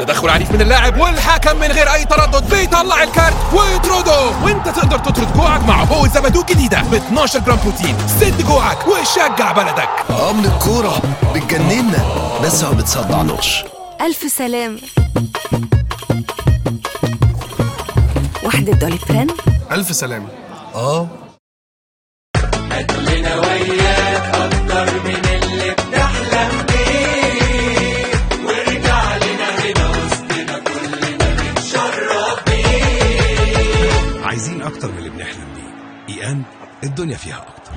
تدخل عنيف من اللاعب والحكم من غير اي تردد بيطلع الكارت ويطرده وانت تقدر تطرد جوعك مع بو زبادو الجديده ب 12 جرام بروتين سد جوعك وشجع بلدك اه من الكورة بتجننا بس ما بتصدعناش ألف سلامة واحدة دولي برين ألف سلامة اه عايزين أكتر من اللي بنحلم بيه إيان الدنيا فيها أكتر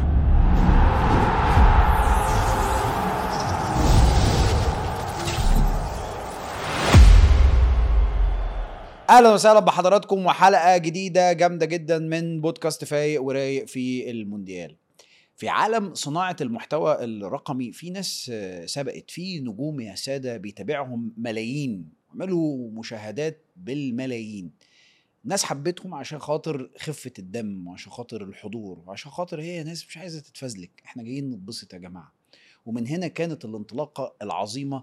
اهلا وسهلا بحضراتكم وحلقه جديده جامده جدا من بودكاست فايق ورايق في المونديال في عالم صناعه المحتوى الرقمي في ناس آه، سبقت في نجوم يا ساده بيتابعهم ملايين عملوا مشاهدات بالملايين ناس حبتهم عشان خاطر خفه الدم وعشان خاطر الحضور وعشان خاطر هي ناس مش عايزه تتفزلك احنا جايين نتبسط يا جماعه ومن هنا كانت الانطلاقه العظيمه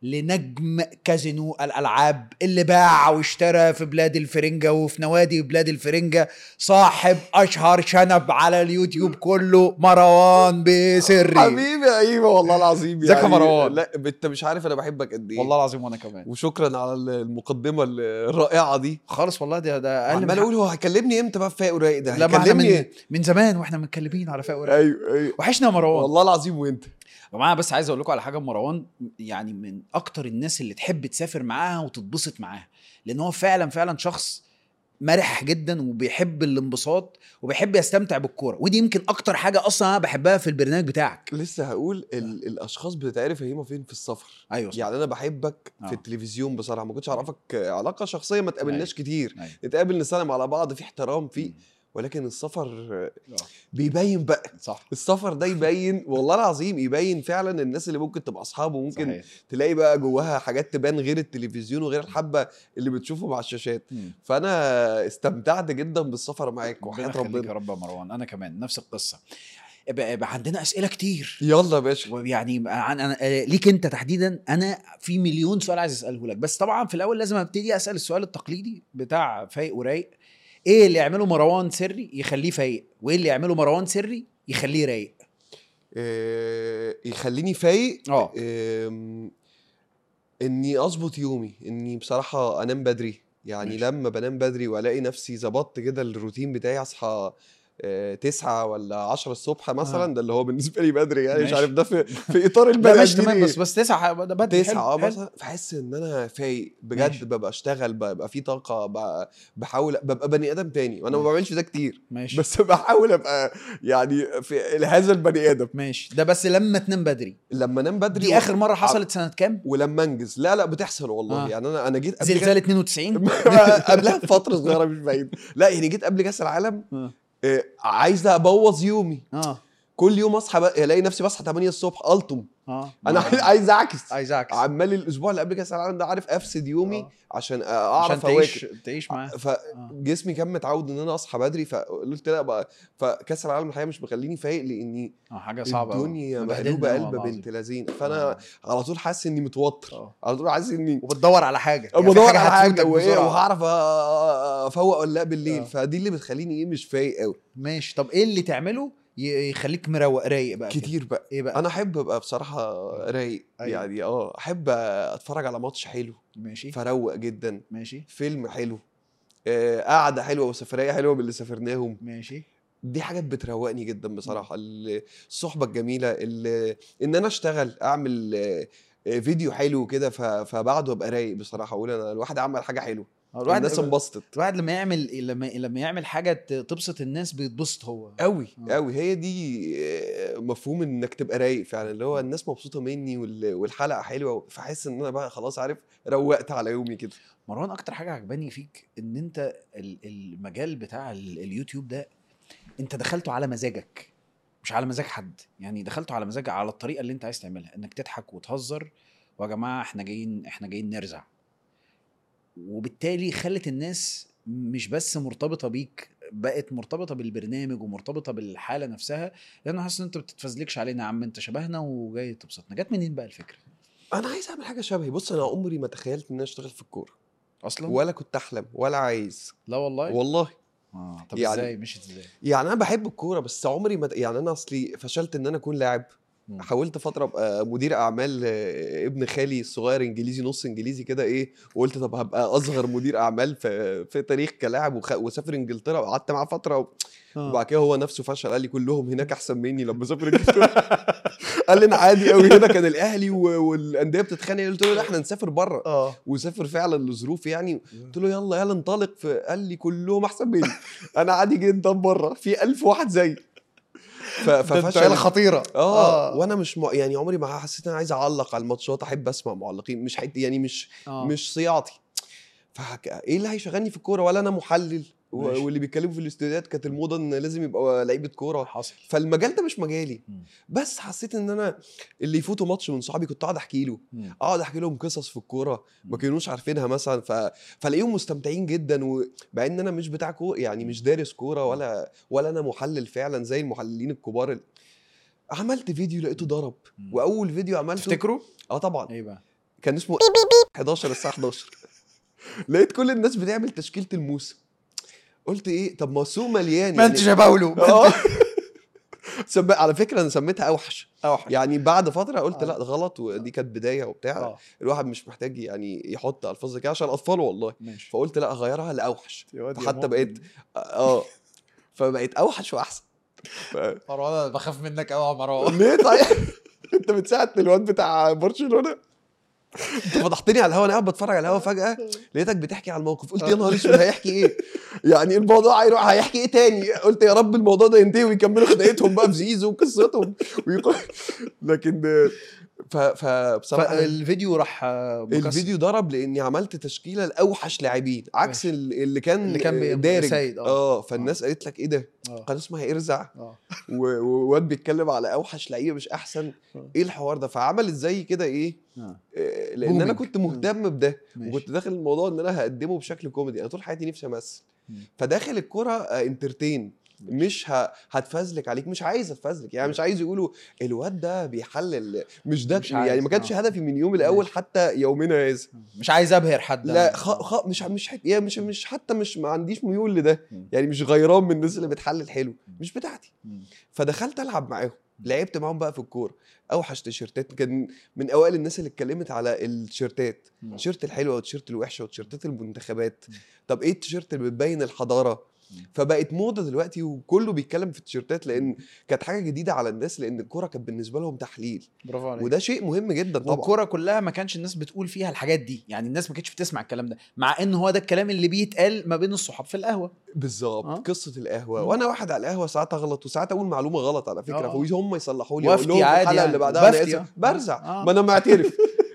لنجم كازينو الالعاب اللي باع واشترى في بلاد الفرنجه وفي نوادي بلاد الفرنجه صاحب اشهر شنب على اليوتيوب كله مروان بسري حبيبي ايوه والله العظيم ازيك يا مروان؟ لا انت مش عارف انا بحبك قد ايه والله العظيم وانا كمان وشكرا على المقدمه الرائعه دي خالص والله ده ده اقل من عمال اقول هو هيكلمني امتى بقى في فايق ورايق ده لا ما احنا من, هيكلمني من زمان واحنا متكلمين على فاق ورايق ايوه ايوه وحشنا يا مروان والله العظيم وانت يا جماعه بس عايز اقول لكم على حاجه مروان يعني من اكتر الناس اللي تحب تسافر معاها وتتبسط معاها لان هو فعلا فعلا شخص مرح جدا وبيحب الانبساط وبيحب يستمتع بالكوره ودي يمكن اكتر حاجه اصلا انا بحبها في البرنامج بتاعك لسه هقول ال... الاشخاص بتتعرف هيما فين في السفر ايوه صح. يعني انا بحبك آه. في التلفزيون بصراحه ما كنتش اعرفك علاقه شخصيه ما تقابلناش كتير أيوة. نتقابل نسلم على بعض في احترام في ولكن السفر بيبين بقى صح السفر ده يبين والله العظيم يبين فعلا الناس اللي ممكن تبقى اصحابه ممكن صحيح. تلاقي بقى جواها حاجات تبان غير التلفزيون وغير الحبه اللي بتشوفهم على الشاشات مم. فانا استمتعت جدا بالسفر معاك ربنا وحياه يخليك يا ربنا رب يا مروان انا كمان نفس القصه يبقى يبقى عندنا اسئله كتير يلا يا باشا يعني عن أنا آه، ليك انت تحديدا انا في مليون سؤال عايز اساله لك بس طبعا في الاول لازم ابتدي اسال السؤال التقليدي بتاع فايق ورايق ايه اللي يعمله مروان سري يخليه فايق وايه اللي يعمله مروان سري يخليه رايق إيه يخليني فايق اه إيه اني اظبط يومي اني بصراحه انام بدري يعني ماشي. لما بنام بدري والاقي نفسي ظبطت كده الروتين بتاعي اصحى آه، تسعة ولا عشرة الصبح مثلا ده اللي هو بالنسبة لي بدري يعني مش ماشي. عارف ده في, في إطار لا البني ماشي آدمين تمام إيه. بس بس تسعه ده بدري تسعة اه حلو، حلو. مثلا فحس ان انا فايق بجد ماشي. ببقى اشتغل ببقى في طاقة ببقى بحاول ببقى بني ادم تاني وانا ما ماشي. بعملش ده كتير ماشي بس بحاول ابقى يعني في هذا البني ادم ماشي ده بس لما تنام بدري لما انام بدري دي و- اخر مره حصلت سنه كام ولما انجز لا لا بتحصل والله آه. يعني انا انا جيت قبل زلزال 92 كده- قبلها بفترة صغيرة مش بعيد لا يعني جيت قبل كاس العالم اه آه، عايز ابوظ يومي اه كل يوم اصحى بقى الاقي نفسي بصحى 8 الصبح الطم اه انا عايز- عايز اعكس عايز اعكس عمال الاسبوع اللي قبل كاس العالم ده عارف افسد يومي آه. عشان عشان اعرف تعيش اواكب تعيش معاه فجسمي كان متعود ان انا اصحى بدري فقلت لا بقى فكاس العالم الحقيقه مش مخليني فايق لاني اه حاجه صعبه أوي. الدنيا مبهدلنا مقلوبه أوي قلب والله بنت العظيم. لذين فانا آه. على طول حاسس اني متوتر آه. على طول حاسس اني وبتدور على حاجه يعني في بدور على حاجه هتفوتك وايه بسرعة. وهعرف أ- افوق ولا لا بالليل آه. فدي اللي بتخليني ايه مش فايق قوي ماشي طب ايه اللي تعمله ي- يخليك مروق رايق بقى كده؟ كتير بقى ايه بقى انا احب ابقى بصراحه رايق أيوة. يعني اه احب اتفرج على ماتش حلو ماشي فروق جدا ماشي فيلم حلو آه، قعده حلوه وسفريه حلوه من اللي سافرناهم ماشي دي حاجات بتروقني جدا بصراحه ال- الصحبه الجميله ال- ان انا اشتغل اعمل آه، آه، فيديو حلو كده ف- فبعده ابقى رايق بصراحه اقول انا الواحد عمل حاجه حلوه الواحد الناس انبسطت الواحد لما يعمل لما لما يعمل حاجه ت- تبسط الناس بيتبسط هو قوي آه. قوي هي دي آه، مفهوم انك تبقى رايق فعلا اللي هو الناس مبسوطه مني وال- والحلقه حلوه فحس ان انا بقى خلاص عارف روقت على يومي كده مروان اكتر حاجه عجباني فيك ان انت ال- المجال بتاع ال- اليوتيوب ده انت دخلته على مزاجك مش على مزاج حد يعني دخلته على مزاج على الطريقه اللي انت عايز تعملها انك تضحك وتهزر ويا جماعه احنا جايين احنا جايين نرزع وبالتالي خلت الناس مش بس مرتبطه بيك بقت مرتبطه بالبرنامج ومرتبطه بالحاله نفسها لان حاسس ان انت بتتفزلكش علينا يا عم انت شبهنا وجاي تبسطنا جت منين بقى الفكره انا عايز اعمل حاجه شبهي بص انا عمري ما تخيلت ان انا اشتغل في الكوره اصلا ولا كنت احلم ولا عايز لا والله والله اه طب يعني- ازاي مشيت ازاي يعني انا بحب الكوره بس عمري ما يعني انا اصلي فشلت ان انا اكون لاعب مم. حاولت فتره ابقى مدير اعمال آه، ابن خالي الصغير انجليزي نص انجليزي كده ايه وقلت طب هبقى اصغر مدير اعمال في في تاريخ كلاعب وخ... وسافر انجلترا وقعدت معاه فتره و... وبعد كده هو نفسه فشل قال لي كلهم هناك احسن مني لما سافر انجلترا قال لي انا عادي قوي هنا كان الاهلي و... والانديه بتتخانق قلت له لا احنا نسافر بره اه وسافر فعلا لظروف يعني قلت له يلا يلا انطلق في قال لي كلهم احسن مني انا عادي جدا بره في ألف واحد زي ف... ففشل خطيره اه وانا مش م... يعني عمري ما حسيت ان انا عايز اعلق على الماتشات احب اسمع معلقين مش حد يعني مش آه. مش صياعتي فحك... ايه اللي هيشغلني في الكوره ولا انا محلل و... ماشي. واللي بيتكلموا في الاستوديوهات كانت الموضه ان لازم يبقى لعيبه كوره حصل فالمجال ده مش مجالي مم. بس حسيت ان انا اللي يفوتوا ماتش من صحابي كنت اقعد احكي له مم. اقعد احكي لهم قصص في الكوره ما كانوش عارفينها مثلا ف... فلاقيهم مستمتعين جدا ومع ان انا مش بتاع كوره يعني مش دارس كوره ولا ولا انا محلل فعلا زي المحللين الكبار ال- عملت فيديو لقيته ضرب مم. واول فيديو عملته تفتكروا اه طبعا ايه بقى كان اسمه 11 الساعه 11 لقيت كل الناس بتعمل تشكيله الموسم قلت ايه طب ما السوق مليان ما انت يعني شباولو اه سم... على فكره انا سميتها اوحش اوحش يعني بعد فتره قلت آه. لا ده غلط ودي كانت بدايه وبتاع اه الواحد مش محتاج يعني يحط الفاظ كده عشان اطفال والله ماشي فقلت لا اغيرها لاوحش يا واد يا فحتى مؤمن. بقيت اه فبقيت اوحش واحسن ف... مروان انا بخاف منك قوي يا مروان ليه طيب انت بتساعد الواد بتاع برشلونه انت فضحتني على الهوا انا قاعد بتفرج على الهوا فجاه لقيتك بتحكي على الموقف قلت يا نهار اسود هيحكي ايه يعني الموضوع هيروح هيحكي ايه تاني قلت يا رب الموضوع ده ينتهي ويكملوا خناقتهم بقى في زيزو وقصتهم ويق... لكن ف... فبصراحه فالفيديو راح آه، مكسر. الفيديو ضرب لاني عملت تشكيله لاوحش لاعبين عكس ماشي. ال- اللي كان اللي كان بي- دارج سيد، آه. اه فالناس قالت لك ايه ده اه قناه اسمها ارزع اه و- وواد بيتكلم على اوحش لعيبه مش احسن آه. ايه الحوار ده فعملت زي كده ايه آه. آه، لان انا Booming. كنت مهتم بده ماشي. وكنت داخل الموضوع ان انا هقدمه بشكل كوميدي انا طول حياتي نفسي امثل مم. فداخل الكوره انترتين مش ه... هتفزلك عليك مش عايز اتفزلك يعني مش عايز يقولوا الواد ده بيحلل مش ده مش يعني عايز، ما كانش آه. هدفي من يوم الاول ماشي. حتى يومنا هذا مش عايز ابهر حد لا أنا. خ... خ... مش مش حت... يعني مش مش حتى مش ما عنديش ميول لده مم. يعني مش غيران من الناس اللي بتحلل حلو مش بتاعتي مم. فدخلت العب معاهم لعبت معاهم بقى في الكوره اوحش تيشيرتات كان من اوائل الناس اللي اتكلمت على التيشيرتات مم. التيشيرت الحلوه والتيشيرت الوحشه وتيشيرتات المنتخبات مم. طب ايه التيشيرت اللي بتبين الحضاره مم. فبقت موضه دلوقتي وكله بيتكلم في التيشيرتات لان كانت حاجه جديده على الناس لان الكوره كانت بالنسبه لهم تحليل برافو عليك وده شيء مهم جدا طبعا والكوره كلها ما كانش الناس بتقول فيها الحاجات دي يعني الناس ما كانتش بتسمع الكلام ده مع ان هو ده الكلام اللي بيتقال ما بين الصحاب في القهوه بالظبط آه. قصه القهوه مم. وانا واحد على القهوه ساعات اغلط وساعات اقول معلومه غلط على فكره آه. فهم يصلحوا لي وأفتي اقول لهم في عادي الحلقه يعني. اللي بعدها انا بفتي، اسف آه. برزع آه. ما انا معترف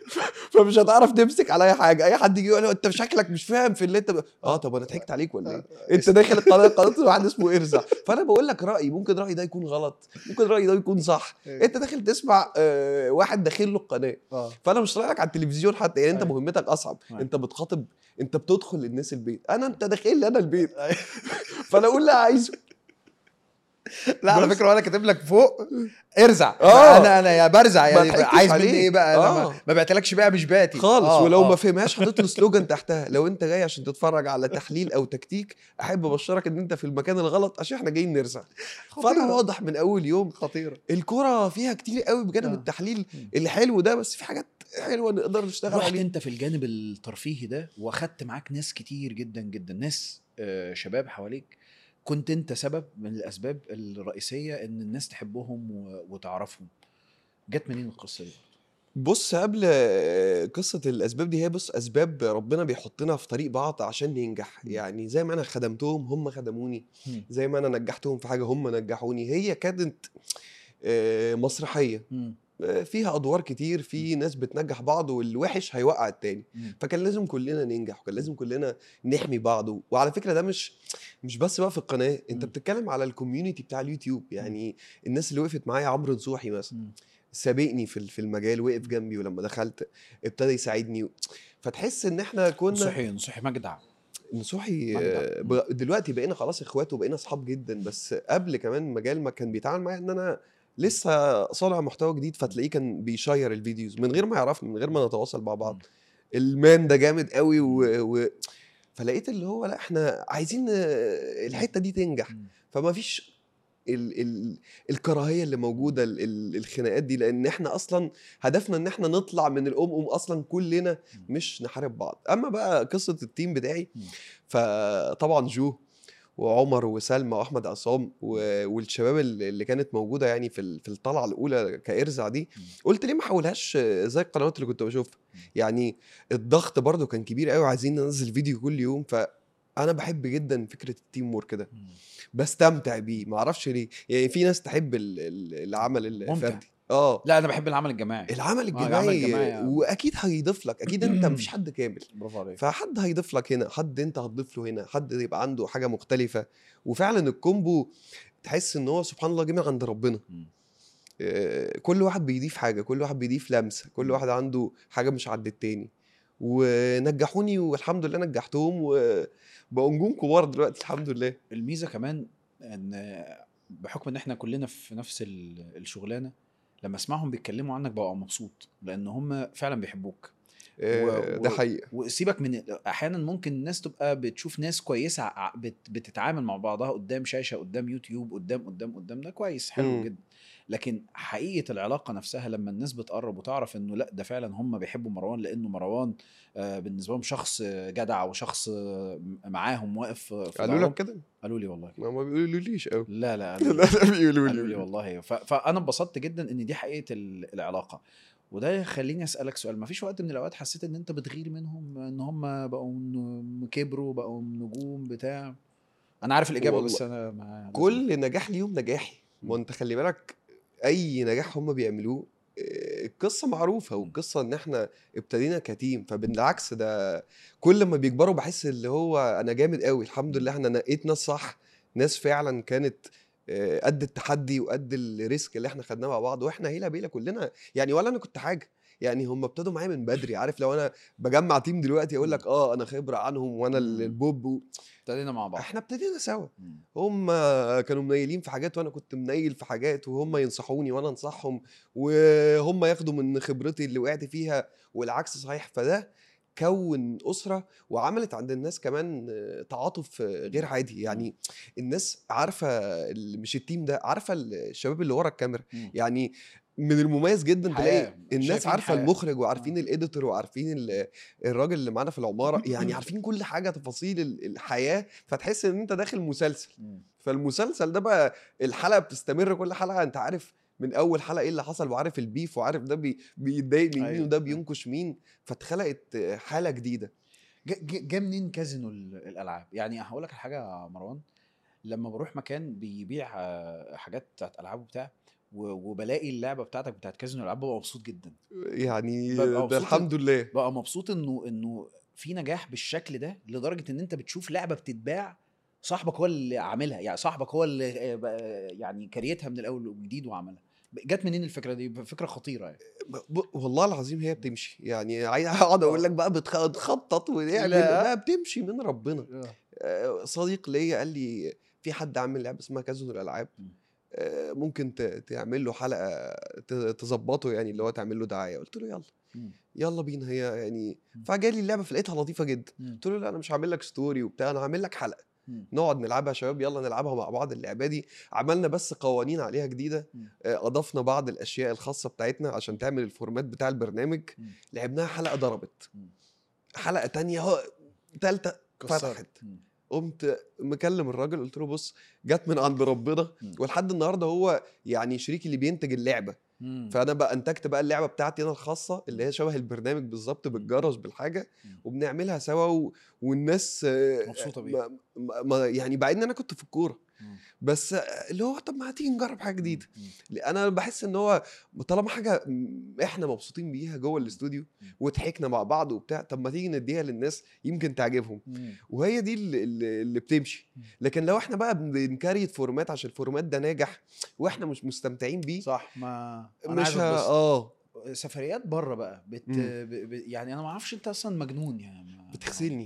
فمش هتعرف تمسك على اي حاجه اي حد يجي يقول له انت شكلك مش فاهم في اللي انت ب... اه طب انا ضحكت عليك ولا ايه انت داخل القناه قناه واحد اسمه ارزع فانا بقول لك رايي ممكن رايي ده يكون غلط ممكن رايي ده يكون صح إيه. انت داخل تسمع آه واحد داخل له القناه اه فانا مش طالع لك على التلفزيون حتى يعني انت أيوة. مهمتك اصعب أيوة. انت بتخاطب انت بتدخل للناس البيت انا انت داخل لي انا البيت أيوة. فانا اقول اللي عايزه لا على بس. فكره وانا كاتب لك فوق ارزع آه. انا انا يا برزع يعني ضحكتش عايز مني عليه. ايه بقى انا آه. ما- ما بعتلكش بقى مش باتي خالص آه، ولو آه. ما فهمهاش حاطط له سلوجان تحتها لو انت جاي عشان تتفرج على تحليل او تكتيك احب ابشرك ان انت في المكان الغلط عشان احنا جايين نرزع فانا خطيرة. واضح من اول يوم خطيره الكرة فيها كتير قوي بجانب آه. التحليل مم. الحلو ده بس في حاجات حلوه نقدر نشتغل رحت عليها انت في الجانب الترفيهي ده واخدت معاك ناس كتير جدا جدا ناس آه، شباب حواليك كنت انت سبب من الاسباب الرئيسيه ان الناس تحبهم و- وتعرفهم جت منين القصه دي بص قبل آه، قصة الأسباب دي هي بص أسباب ربنا بيحطنا في طريق بعض عشان ننجح مم. يعني زي ما أنا خدمتهم هم خدموني مم. زي ما أنا نجحتهم في حاجة هم نجحوني هي كانت آه، مسرحية مم. آه، فيها أدوار كتير في ناس بتنجح بعض والوحش هيوقع التاني مم. فكان لازم كلنا ننجح وكان لازم كلنا نحمي بعض وعلى فكرة ده مش مش بس بقى في القناة أنت مم. بتتكلم على الكوميونتي بتاع اليوتيوب يعني الناس اللي وقفت معايا عمرو نصوحي مثلا مم. سابقني في في المجال وقف جنبي ولما دخلت ابتدى يساعدني فتحس ان احنا كنا نصحي نصحي مجدع نصوحي مجدع. آه، ب- دلوقتي بقينا خلاص اخوات وبقينا اصحاب جدا بس قبل كمان المجال ما كان بيتعامل معايا ان انا لسه صانع محتوى جديد فتلاقيه كان بيشير الفيديوز من غير ما يعرفني من غير ما نتواصل مع بعض المان ده جامد قوي و... و... فلقيت اللي هو لا احنا عايزين آه، الحته دي تنجح مم. فما فيش ال ال الكراهيه اللي موجوده ال ال الخناقات دي لان احنا اصلا هدفنا ان احنا نطلع من الام ام اصلا كلنا مش نحارب بعض اما بقى قصه التيم بتاعي مم. فطبعا جو وعمر وسلمى واحمد عصام و- والشباب اللي اللي كانت موجوده يعني في ال- في الطلعه الاولى كارزع دي مم. قلت ليه ما احولهاش زي القنوات اللي كنت بشوفها يعني الضغط برضو كان كبير قوي عايزين ننزل فيديو كل يوم فانا بحب جدا فكره التيم وورك ده مم. بستمتع بيه ما اعرفش ليه يعني في ناس تحب ال- ال- العمل ممتع. الفردي اه لا انا بحب العمل الجماعي العمل العمل الجماعي الجماعي. واكيد هيضيف لك اكيد انت مفيش حد كامل برافو عليك فحد هيضيف لك هنا حد انت هتضيف له هنا حد يبقى عنده حاجه مختلفه وفعلا الكومبو تحس ان هو سبحان الله جه من عند ربنا مم. آه، كل واحد بيضيف حاجه كل واحد بيضيف لمسه كل واحد عنده حاجه مش عند التاني ونجحوني والحمد لله نجحتهم وبقوا نجوم كبار دلوقتي الحمد لله الميزه كمان ان بحكم ان احنا كلنا في نفس ال- الشغلانه لما اسمعهم بيتكلموا عنك ببقى مبسوط لان هم فعلا بيحبوك آه، و- ده و- حقيقه وسيبك من احيانا ممكن الناس تبقى بتشوف ناس كويسه ع- بت بتتعامل مع بعضها قدام شاشه قدام يوتيوب قدام قدام قدام ده كويس حلو مم. جدا لكن حقيقه العلاقه نفسها لما الناس بتقرب وتعرف انه لا ده فعلا هم بيحبوا مروان لانه مروان آه، بالنسبه لهم شخص آه، جدع وشخص آه، معاهم واقف في قالوا ظهرهم. لك كده قالوا لي والله كده. ما ما بيقولوليش قوي لا لا لا قالوا لي. لا بيقولوا قالوا لي لي والله ف... فانا اتبسطت جدا ان دي حقيقه ال- العلاقه وده يخليني اسالك سؤال ما فيش وقت من الاوقات حسيت ان انت بتغير منهم ان هم بقوا ن- كبروا بقوا نجوم بتاع انا عارف الاجابه والله بس انا مع كل نجاح ليهم نجاحي ما انت خلي بالك اي نجاح هم بيعملوه آه، القصه معروفه والقصه ان احنا ابتدينا كتيم فبالعكس ده كل ما بيكبروا بحس اللي هو انا جامد قوي الحمد لله احنا نقيت ناس صح ناس فعلا كانت آه، قد التحدي وقد الريسك اللي احنا خدناه مع بعض واحنا هيلا بيلا كلنا يعني ولا انا كنت حاجه يعني هم ابتدوا معايا من بدري عارف لو انا بجمع تيم دلوقتي اقول لك اه انا خبره عنهم وانا مم. البوب و... ابتدينا مع بعض احنا ابتدينا سوا مم. هم كانوا منيلين في حاجات وانا كنت منيل في حاجات وهم ينصحوني وانا انصحهم وهم ياخدوا من خبرتي اللي وقعت فيها والعكس صحيح فده كون اسره وعملت عند الناس كمان آه، تعاطف آه، غير عادي يعني الناس عارفه ال- مش التيم ده عارفه الشباب اللي ورا الكاميرا مم. يعني من المميز جدا حياة. تلاقي الناس شايفين عارفه حياة. المخرج وعارفين الاديتور وعارفين ال- الراجل اللي معانا في العماره يعني عارفين كل حاجه تفاصيل ال- الحياه فتحس ان انت داخل مسلسل مم. فالمسلسل ده بقى الحلقه بتستمر كل حلقه انت عارف من اول حلقه ايه اللي حصل وعارف البيف وعارف ده بي بيتضايق من مين أيوة. وده بينكش مين فاتخلقت حاله جديده جا- جا جا منين كازينو ال- الالعاب يعني هقول لك حاجه يا مروان لما بروح مكان بيبيع آه، حاجات بتاعت العاب وبتاع و- وبلاقي اللعبه بتاعتك بتاعت كازينو الالعاب ببقى مبسوط جدا يعني ببقى ده مبسوط الحمد لله بقى مبسوط انه انه في نجاح بالشكل ده لدرجه ان انت بتشوف لعبه بتتباع صاحبك هو اللي عاملها يعني صاحبك هو اللي آه، بقى- يعني كريتها من الاول وجديد وعملها جت منين الفكره دي فكره خطيره يعني ب- ب- والله العظيم هي بتمشي يعني عايز اقعد اقول لك بقى بتخطط ونعمل لا. لا بتمشي من ربنا آه، صديق ليا قال لي في حد عامل لعبه اسمها كازون الالعاب مم. آه، ممكن ت- تعمل له حلقه ت- تظبطه يعني اللي هو تعمل له دعايه قلت له يلا مم. يلا بينا هي يعني مم. فجالي اللعبه فلقيتها لطيفه جدا مم. قلت له لا انا مش هعمل لك ستوري وبتاع انا هعمل لك حلقه مم. نقعد نلعبها يا شباب يلا نلعبها مع بعض اللعبه دي عملنا بس قوانين عليها جديده مم. آه، اضفنا بعض الاشياء الخاصه بتاعتنا عشان تعمل الفورمات بتاع البرنامج مم. لعبناها حلقه ضربت مم. حلقه تانية هو تالتة كسرت. فتحت مم. قمت مكلم الراجل قلت له بص جت من عند ربنا مم. ولحد النهارده هو يعني شريكي اللي بينتج اللعبه مم. فانا بقى انتجت بقى اللعبه بتاعتي انا الخاصه اللي هي شبه البرنامج بالظبط بالجرس بالحاجه مم. وبنعملها سوا و... والناس آه، مبسوطة بيها. ما... ما... ما يعني بعد ان انا كنت في الكوره مم. بس آه، اللي هو طب ما تيجي نجرب حاجه جديده مم. انا بحس ان هو طالما حاجه م- احنا مبسوطين بيها جوه الاستوديو مم. وضحكنا مع بعض وبتاع طب ما تيجي نديها للناس يمكن تعجبهم مم. وهي دي اللي, اللي اللي بتمشي مم. لكن لو احنا بقى بنكريت فورمات عشان الفورمات ده ناجح واحنا مش مستمتعين بيه صح ما أنا مش عايز ه... أتبسط. اه سفريات بره بقى بت... مم. ب... ب... يعني انا ما اعرفش انت اصلا مجنون يعني ما... بتغسلني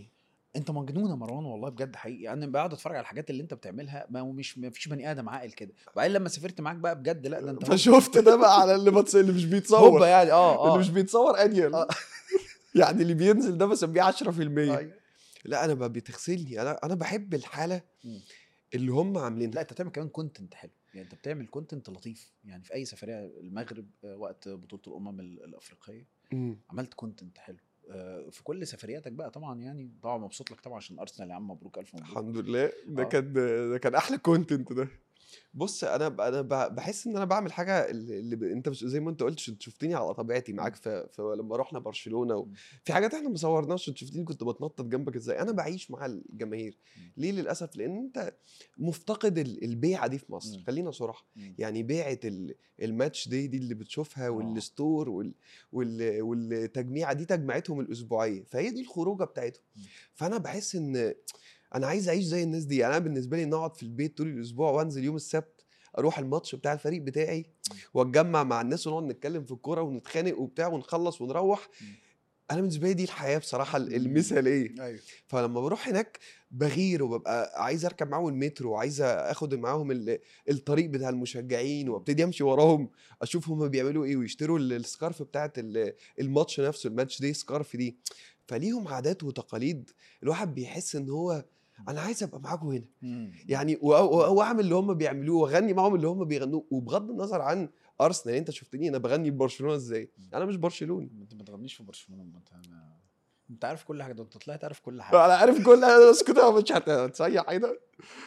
انت مجنون يا مروان والله بجد حقيقي انا بقعد اتفرج على الحاجات اللي انت بتعملها ما هو مش ما فيش بني ادم عاقل كده وبعدين لما سافرت معاك بقى بجد لا ده انت فشفت ده بقى على اللي بتص... اللي مش هوبا بيتصور يعني اه اه اللي مش بيتصور انيل آه. يعني اللي بينزل ده بسميه 10% أيوة. لا انا بقى بتغسلني انا انا بحب الحاله مم. اللي هم عاملينها لا انت بتعمل كمان كونتنت حلو يعني انت بتعمل كونتنت لطيف يعني في اي سفريه المغرب آه، وقت بطوله الامم ال- الافريقيه مم. عملت كونتنت حلو آه، في كل سفرياتك بقى طبعا يعني طبعا مبسوط لك طبعا عشان ارسنال يا عم مبروك الف مبروك الحمد لله ده آه. كان ده كان احلى كونتنت ده بص انا ب- انا ب- بحس ان انا بعمل حاجه اللي اللي ب... انت مش زي ما انت قلت شفت- شفتني على طبيعتي معاك في, في لما رحنا برشلونه و... مم. في حاجات احنا ما صورناش انت شفتني كنت بتنطط جنبك ازاي انا بعيش مع الجماهير مم. ليه للاسف لان انت مفتقد ال- البيعه دي في مصر مم. خلينا صراحه مم. يعني بيعه ال- الماتش دي دي اللي بتشوفها والستور وال... وال... والتجميعه دي تجميعتهم الاسبوعيه فهي دي الخروجه بتاعتهم مم. فانا بحس ان انا عايز اعيش زي الناس دي يعني انا بالنسبه لي ان اقعد في البيت طول الاسبوع وانزل يوم السبت اروح الماتش بتاع الفريق بتاعي واتجمع مع الناس ونقعد نتكلم في الكوره ونتخانق وبتاع ونخلص ونروح مم. انا بالنسبه لي دي الحياه بصراحه مم. المثاليه ايوه فلما بروح هناك بغير وببقى عايز اركب معاهم المترو وعايز اخد معاهم ال- الطريق بتاع المشجعين وابتدي امشي وراهم اشوف هم بيعملوا ايه ويشتروا ال- السكارف بتاعت ال- الماتش نفسه الماتش دي سكارف دي فليهم عادات وتقاليد الواحد بيحس ان هو انا عايز ابقى معاكم هنا مم. يعني و- و- واعمل اللي هم بيعملوه واغني معاهم اللي هم بيغنوه وبغض النظر عن ارسنال انت شفتني انا بغني ببرشلونه ازاي انا مش برشلوني انت ما تغنيش في برشلونه ما انت أنا... انت عارف كل حاجه ده انت طلعت عارف كل حاجه انا عارف كل الناس كده مش هت- هتصيح حاجه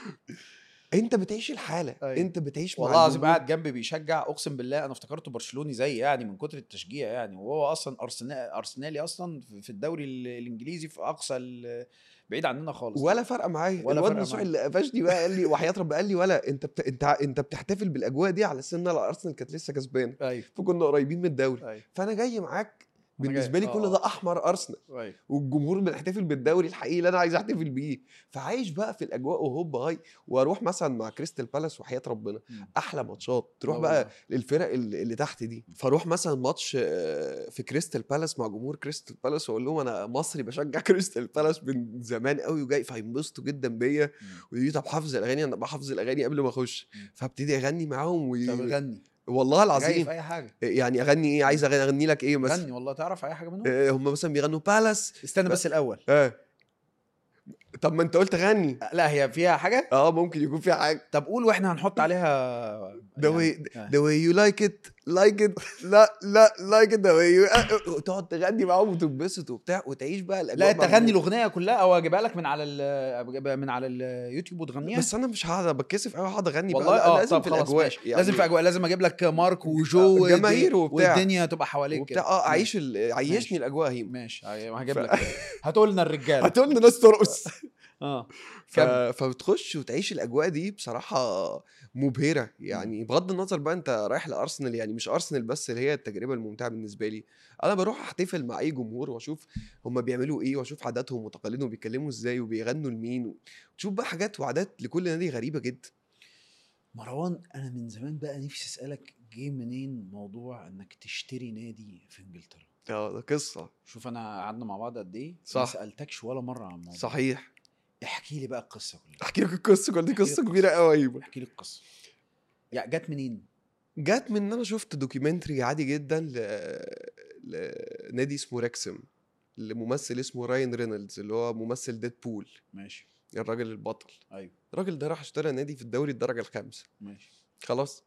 انت بتعيش الحاله أيوة. انت بتعيش مع والله العظيم الجمهور. قاعد جنبي بيشجع اقسم بالله انا افتكرته برشلوني زي يعني من كتر التشجيع يعني وهو اصلا ارسنال ارسنالي اصلا في في الدوري ال- الانجليزي في اقصى ال- بعيد عننا خالص ولا فرق معايا ولا الواد فرق نصوح معايا. اللي قفشني بقى قال لي وحياه ربنا قال لي ولا انت بت... انت انت بتحتفل بالاجواء دي على اساس ان الارسنال كانت لسه كسبانه ايوه فكنا قريبين من الدوري ايوه فانا جاي معاك أنا جاي- بالنسبه لي كل آه. ده احمر ارسنال ايوه والجمهور بنحتفل بالدوري الحقيقي اللي انا عايز احتفل بيه فعايش بقى في الاجواء وهوب هاي واروح مثلا مع كريستال بالاس وحياه ربنا مم. احلى ماتشات تروح آه بقى والله. للفرق اللي اللي تحت دي فاروح مثلا ماتش آه، في كريستال بالاس مع جمهور كريستال بالاس واقول لهم انا مصري بشجع كريستال بالاس من زمان قوي وجاي فهينبسطوا جدا بيا مم. ويقولوا لي طب حافظ الاغاني انا بحافظ الاغاني قبل ما اخش مم. فابتدي اغني معاهم وي... طب غني والله جاي العظيم في اي حاجه يعني اغني ايه عايز أغني- اغني لك ايه مثلا غني والله تعرف اي حاجه منهم آه، هم مثلا بيغنوا بالاس استنى بس الاول اه طب ما انت قلت غني لا هي فيها حاجه اه ممكن يكون في حاجه طب قول واحنا هنحط عليها the way آه. the way you like it like it لا لا like it the way you تقعد تغني معاهم وتنبسط وبتاع وتعيش بقى الاجواء لا انت مع غني الجمهور. الاغنيه كلها او اجيبها لك من على ال- من على اليوتيوب وتغنيها بس انا مش هقعد بتكسف قوي هقعد اغني والله بقى لا اه لازم طب في خلاص الاجواء ماشي. لازم في اجواء لازم اجيب لك مارك وجو آه، والدنيا- جماهير وبتاع. والدنيا تبقى حواليك وبتاع كده اه ماشي. عيش ال- عيشني ماشي. الاجواء هي ماشي هجيب لك هتقول لنا الرجاله هتقول لنا ناس ترقص اه ف... كمل. فبتخش وتعيش الاجواء دي بصراحه مبهره يعني بغض النظر بقى انت رايح لارسنال يعني مش ارسنال بس اللي هي التجربه الممتعه بالنسبه لي انا بروح احتفل مع اي جمهور واشوف هم بيعملوا ايه واشوف عاداتهم وتقاليدهم بيتكلموا ازاي وبيغنوا لمين وتشوف بقى حاجات وعادات لكل نادي غريبه جدا مروان انا من زمان بقى نفسي اسالك جه منين موضوع انك تشتري نادي في انجلترا اه ده قصه شوف انا قعدنا مع بعض قد ايه ما صح. سالتكش ولا مره عن الموضوع صحيح احكي لي بقى القصه كلها احكي لك القصه كل دي احكي لي قصه القصة. كبيره قوي ايوه احكي لي القصه يعني جت منين جت من ان انا شفت دوكيومنتري عادي جدا ل... لنادي اسمه ريكسم لممثل اسمه راين رينولدز اللي هو ممثل ديد بول ماشي الراجل البطل ايوه الراجل ده راح اشترى نادي في الدوري الدرجه الخامسه ماشي خلاص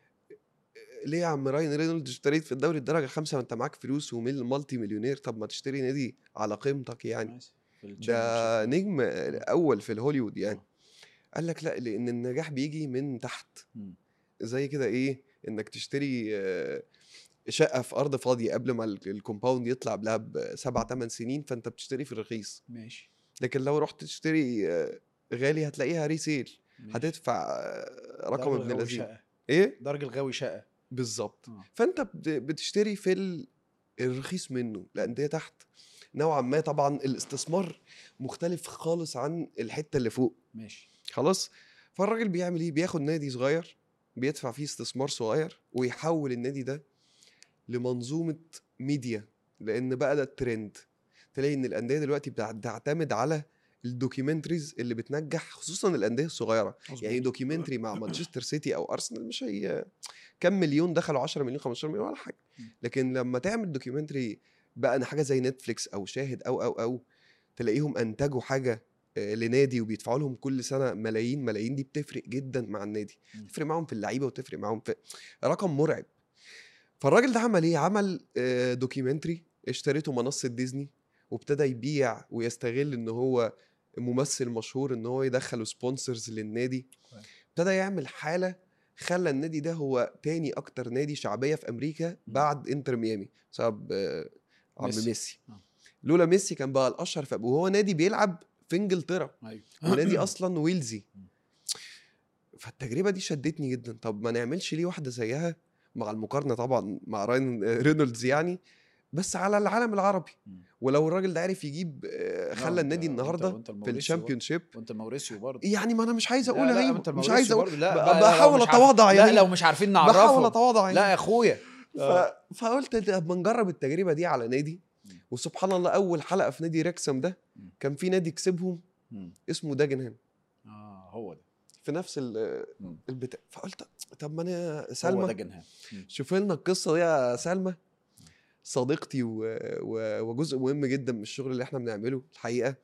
ليه يا عم راين رينولدز اشتريت في الدوري الدرجه الخامسه وانت معاك فلوس ومالتي مليونير طب ما تشتري نادي على قيمتك يعني ماشي في ده الشامبيونشيب. نجم اول في الهوليوود يعني آه. قال لك لا لان النجاح بيجي من تحت مم. زي كده ايه انك تشتري آه، شقه في ارض فاضيه قبل ما ال- الكومباوند يطلع قبلها بسبع ثمان سنين فانت بتشتري في الرخيص ماشي لكن لو رحت تشتري آه، غالي هتلاقيها ريسيل ماشي. هتدفع آه، ده رقم راجل ابن غاوي لذيذ شقة. ايه ده راجل غاوي شقه بالظبط آه. فانت بت- بتشتري في ال- الرخيص منه الانديه تحت نوعا ما طبعا الاستثمار مختلف خالص عن الحته اللي فوق ماشي خلاص فالراجل بيعمل ايه بياخد نادي صغير بيدفع فيه استثمار صغير ويحول النادي ده لمنظومه ميديا لان بقى ده الترند تلاقي ان الانديه دلوقتي بتع- بتعتمد على الدوكيومنتريز اللي بتنجح خصوصا الانديه الصغيره مظبوط. يعني دوكيومنتري مع مانشستر سيتي او ارسنال مش هي كم مليون دخلوا 10 مليون 15 مليون ولا حاجه لكن لما تعمل دوكيومنتري بقى أنا حاجه زي نتفليكس او شاهد او او او تلاقيهم انتجوا حاجه آه، لنادي وبيدفعوا لهم كل سنه ملايين ملايين دي بتفرق جدا مع النادي مم. تفرق معاهم في اللعيبه وتفرق معاهم في رقم مرعب فالراجل ده عمل ايه عمل آه، دوكيومنتري اشتريته منصه ديزني وابتدى يبيع ويستغل ان هو ممثل مشهور ان هو يدخل سبونسرز للنادي كويس. ابتدى يعمل حاله خلى النادي ده هو تاني اكتر نادي شعبيه في امريكا بعد انتر ميامي بسبب آه، عم ميسي. ميسي آه. لولا ميسي كان بقى الاشهر في وهو نادي بيلعب في انجلترا ايوه ونادي اصلا ويلزي مم. فالتجربه دي شدتني جدا طب ما نعملش ليه واحده زيها مع المقارنه طبعا مع راين رينولدز يعني بس على العالم العربي مم. ولو الراجل ده عرف يجيب آه، لا، خلى وأنت- النادي وأنت- النهارده وأنت في الموريسيو الشامبيون شيب برضه. وانت موريسيو برضه يعني ما انا مش عايز اقول لا، لا، اهيبه أنت مش الموريسيو عايز اقول برضه. لا ب- بقى- لو بحاول مش عارف- اتواضع لا يعني لو مش عارفين نعرفهم بحاول اتواضع يعني لا يا اخويا ف... فقلت طب ما نجرب التجربه دي على نادي مم. وسبحان الله اول حلقه في نادي ريكسام ده مم. كان في نادي كسبهم مم. اسمه داجنهام اه هو ده في نفس ال- مم. البتاع فقلت طب ما انا هو ده سلمى جنهام مم. شوف لنا القصه دي يا سلمى صديقتي و... و... وجزء مهم جدا من الشغل اللي احنا بنعمله الحقيقه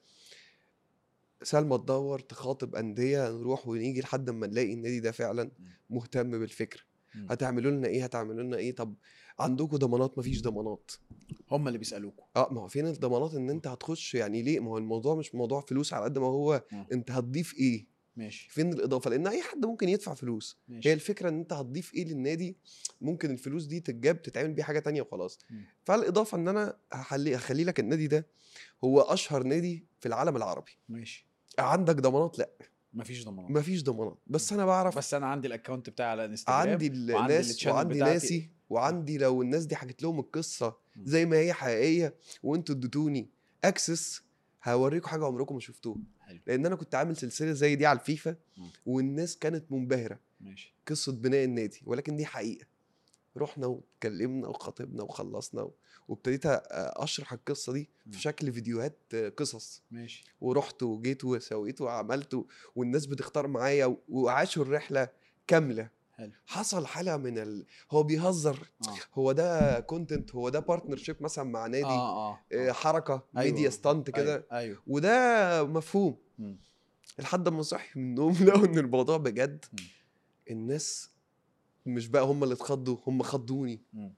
سلمى تدور تخاطب انديه نروح ونيجي لحد ما نلاقي النادي ده فعلا مهتم بالفكره مم. هتعملوا لنا ايه هتعملوا لنا ايه طب عندكم ضمانات مفيش ضمانات هم اللي بيسالوكوا اه ما هو فين الضمانات ان انت هتخش يعني ليه ما هو الموضوع مش موضوع فلوس على قد ما هو مم. انت هتضيف ايه ماشي فين الاضافه لان اي حد ممكن يدفع فلوس ماشي هي الفكره ان انت هتضيف ايه للنادي ممكن الفلوس دي تتجاب تتعمل بيه حاجه تانية وخلاص مم. فالاضافه ان انا هخلي هخلي لك النادي ده هو اشهر نادي في العالم العربي ماشي عندك ضمانات لا مفيش ضمانات مفيش ضمانات بس انا بعرف بس انا عندي الاكونت بتاعي على انستجرام عندي وعندي الناس التشانل وعندي بتاعتي. ناسي وعندي لو الناس دي حكت لهم القصه مم. زي ما هي حقيقيه وانتوا اديتوني اكسس هوريكم حاجه عمركم ما شفتوها حلو لان انا كنت عامل سلسله زي دي على الفيفا مم. والناس كانت منبهره ماشي قصه بناء النادي ولكن دي حقيقه رحنا واتكلمنا وخاطبنا وخلصنا و- وابتديت أ- اشرح القصه دي مم. في شكل فيديوهات آه، قصص ماشي ورحت وجيت وسويت وعملت و- والناس بتختار معايا و- وعاشوا الرحله كامله حلو حصل حاله من ال... هو بيهزر اه هو ده كونتنت هو ده بارتنرشيب مثلا مع نادي اه اه آه، حركه أيوة. ميديا ستانت كده ايوه, أيوة. وده مفهوم مم. لحد ما صحي من النوم لقوا ان الموضوع بجد مم. الناس مش بقى هم اللي اتخضوا هم خضوني مم.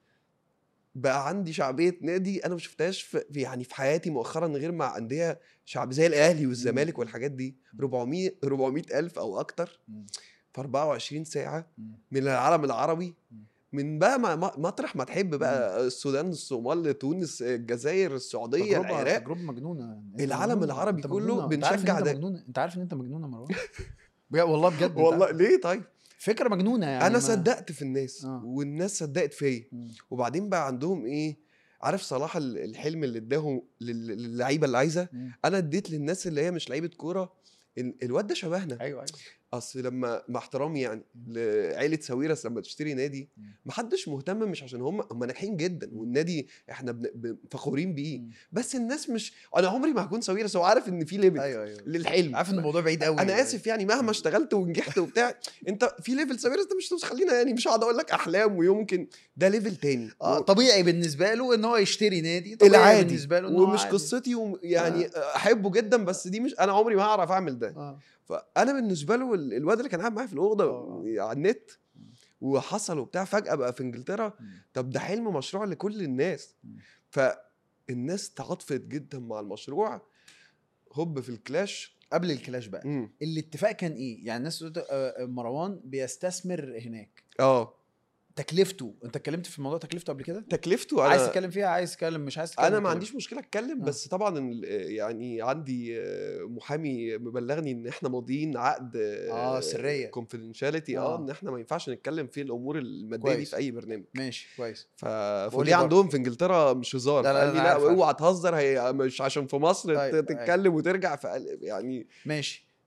بقى عندي شعبيه نادي انا ما شفتهاش في في- يعني في حياتي مؤخرا غير مع انديه شعب زي الاهلي والزمالك مم. والحاجات دي 400 400 الف او اكتر مم. في 24 ساعه مم. من العالم العربي مم. من بقى ما- ما- مطرح ما تحب بقى السودان الصومال تونس الجزائر السعوديه تجربة العراق تجربة مجنونة أنت العالم مجنون. العربي أنت كله مجنونة. أنت عارف إن بنشجع أنت ده. مجنونة أنت عارف إن أنت مجنونة يا مروان بجد والله بجد أنت والله عارف. ليه طيب فكرة مجنونة يعني انا ما- صدقت في الناس آه. والناس صدقت فيا مم. وبعدين بقى عندهم ايه عارف صلاح ال- الحلم اللي اداهم لل- للعيبه اللي عايزه مم. انا اديت للناس اللي هي مش لعيبه كوره ال- الواد ده شبهنا ايوه ايوه اصل لما مع احترامي يعني لعيله ساويرس لما تشتري نادي مم. محدش مهتم مش عشان هم هم ناجحين جدا والنادي احنا بن- ب- فخورين بيه مم. بس الناس مش انا عمري ما هكون ساويرس هو عارف ان في ليميت ايوه ايوه للحلم عارف ان الموضوع بعيد قوي انا اسف يعني مهما اشتغلت ونجحت وبتاع انت في ليفل ساويرس ده مش خلينا يعني مش هقعد اقول لك احلام ويمكن ده ليفل تاني اه و- طبيعي بالنسبه له ان هو يشتري نادي طبيعي العادي بالنسبه له إن هو ومش عادي. قصتي وم- يعني احبه جدا بس دي مش انا عمري ما هعرف اعمل ده اه فانا بالنسبه له ال- الواد اللي كان قاعد معايا في الاوضه آه. على النت وحصل وبتاع فجاه بقى في انجلترا مم. طب ده حلم مشروع لكل الناس مم. فالناس تعاطفت جدا مع المشروع هوب في الكلاش قبل الكلاش بقى مم. الاتفاق كان ايه يعني الناس تقول آه، مروان بيستثمر هناك اه تكلفته انت اتكلمت في موضوع تكلفته قبل كده تكلفته عايز انا تتكلم فيها عايز تتكلم مش عايز تتكلم انا ما اتكلم. عنديش مشكله اتكلم آه. بس طبعا ال- يعني عندي آه، محامي مبلغني ان احنا ماضيين عقد آه، سرية. كونفيدنشاليتي اه آه. ان احنا ما ينفعش نتكلم في الامور الماديه دي كويس. في اي برنامج ماشي كويس ف... لي فدي برضه. عندهم في انجلترا مش هزار لا، لا، قال أنا لي لا عارف، عارف. اوعى تهزر هي مش عشان في مصر أيوة، ت- أيوة. تتكلم وترجع فقال يعني ماشي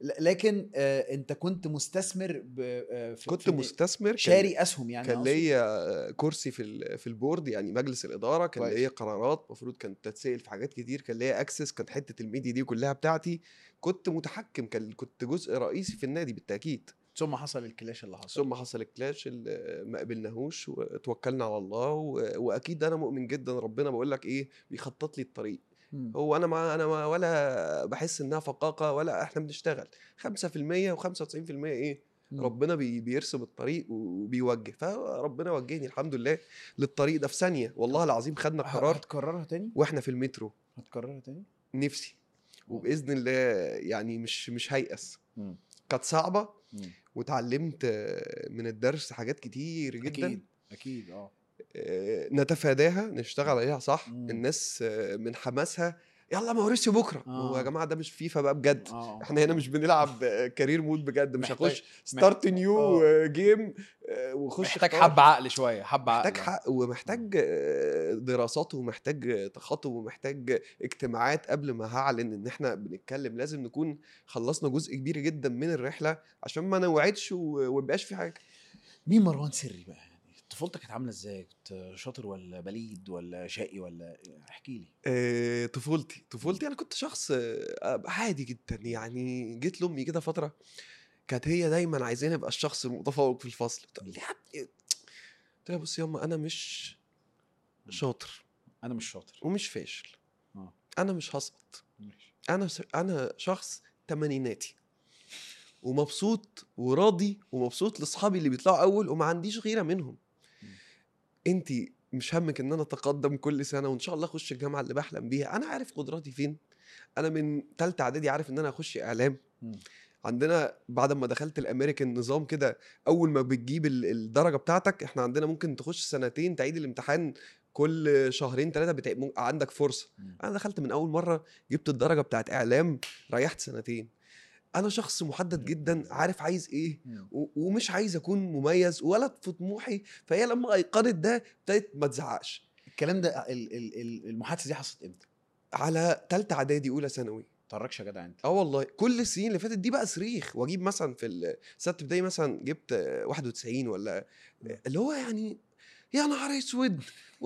ل- لكن آه انت كنت مستثمر ب... آه في كنت في- مستثمر كان- شاري اسهم يعني كان أقصد. ليا كرسي في ال- في البورد يعني مجلس الاداره كان كويس. ليا قرارات المفروض كانت تتسال في حاجات كتير كان ليا اكسس كانت حته الميديا دي كلها بتاعتي كنت متحكم كان كنت جزء رئيسي في النادي بالتاكيد ثم حصل الكلاش اللي حصل ثم حصل الكلاش اللي ما قبلناهوش وتوكلنا على الله و... واكيد انا مؤمن جدا ربنا بقول لك ايه بيخطط لي الطريق مم. هو انا ما انا ما ولا بحس انها فقاقه ولا احنا بنشتغل 5% و95% ايه مم. ربنا بي بيرسم الطريق وبيوجه فربنا وجهني الحمد لله للطريق ده في ثانيه والله العظيم خدنا ه- قرار هتكررها تاني واحنا في المترو هتكررها تاني نفسي وباذن الله يعني مش مش هيأس مم. كانت صعبه مم. وتعلمت آه، من الدرس حاجات كتير جدا اكيد اكيد اه آه، نتفاداها نشتغل عليها صح مم. الناس آه، من حماسها يلا ماوريسيو بكره آه. هو يا جماعه ده مش فيفا بقى بجد اه احنا هنا مش بنلعب آه، كارير مود بجد مش محتاج- هخش ستارت نيو آه. جيم آه، وخش محتاج اختار. حب عقل شويه حب عقل محتاج حق ومحتاج آه، دراسات ومحتاج تخاطب ومحتاج اجتماعات قبل ما هعلن ان احنا بنتكلم لازم نكون خلصنا جزء كبير جدا من الرحله عشان ما نوعدش و- وميبقاش في حاجه مين مروان سري بقى يعني طفولتك كانت عامله ازاي كنت شاطر ولا بليد ولا شقي ولا احكي لي آه، طفولتي طفولتي انا كنت شخص آه، عادي جدا يعني جيت لامي كده فتره كانت هي دايما عايزاني ابقى الشخص المتفوق في الفصل تقول لي يا ابني قلت لها بصي ياما انا مش شاطر انا مش شاطر ومش فاشل آه. انا مش هسقط ماشي. انا س... انا شخص تمانيناتي ومبسوط وراضي ومبسوط لاصحابي اللي بيطلعوا اول وما عنديش غيره منهم انت مش همك ان انا اتقدم كل سنه وان شاء الله اخش الجامعه اللي بحلم بيها انا عارف قدراتي فين انا من ثالثه اعدادي عارف ان انا اخش اعلام مم. عندنا بعد ما دخلت الامريكان نظام كده اول ما بتجيب ال- الدرجه بتاعتك احنا عندنا ممكن تخش سنتين تعيد الامتحان كل شهرين ثلاثه بتع... مم- عندك فرصه مم. انا دخلت من اول مره جبت الدرجه بتاعت اعلام ريحت سنتين انا شخص محدد جدا عارف عايز ايه مم. و- ومش عايز اكون مميز ولا في طموحي فهي لما ايقنت ده ابتدت ما تزعقش الكلام ده ال- ال- ال- المحادثه دي حصلت امتى؟ على ثالثه اعدادي اولى ثانوي متهرجش يا جدع انت اه والله كل السنين اللي فاتت دي بقى صريخ واجيب مثلا في السنه ابتدائي مثلا جبت آه، 91 ولا اللي هو يعني يا نهار اسود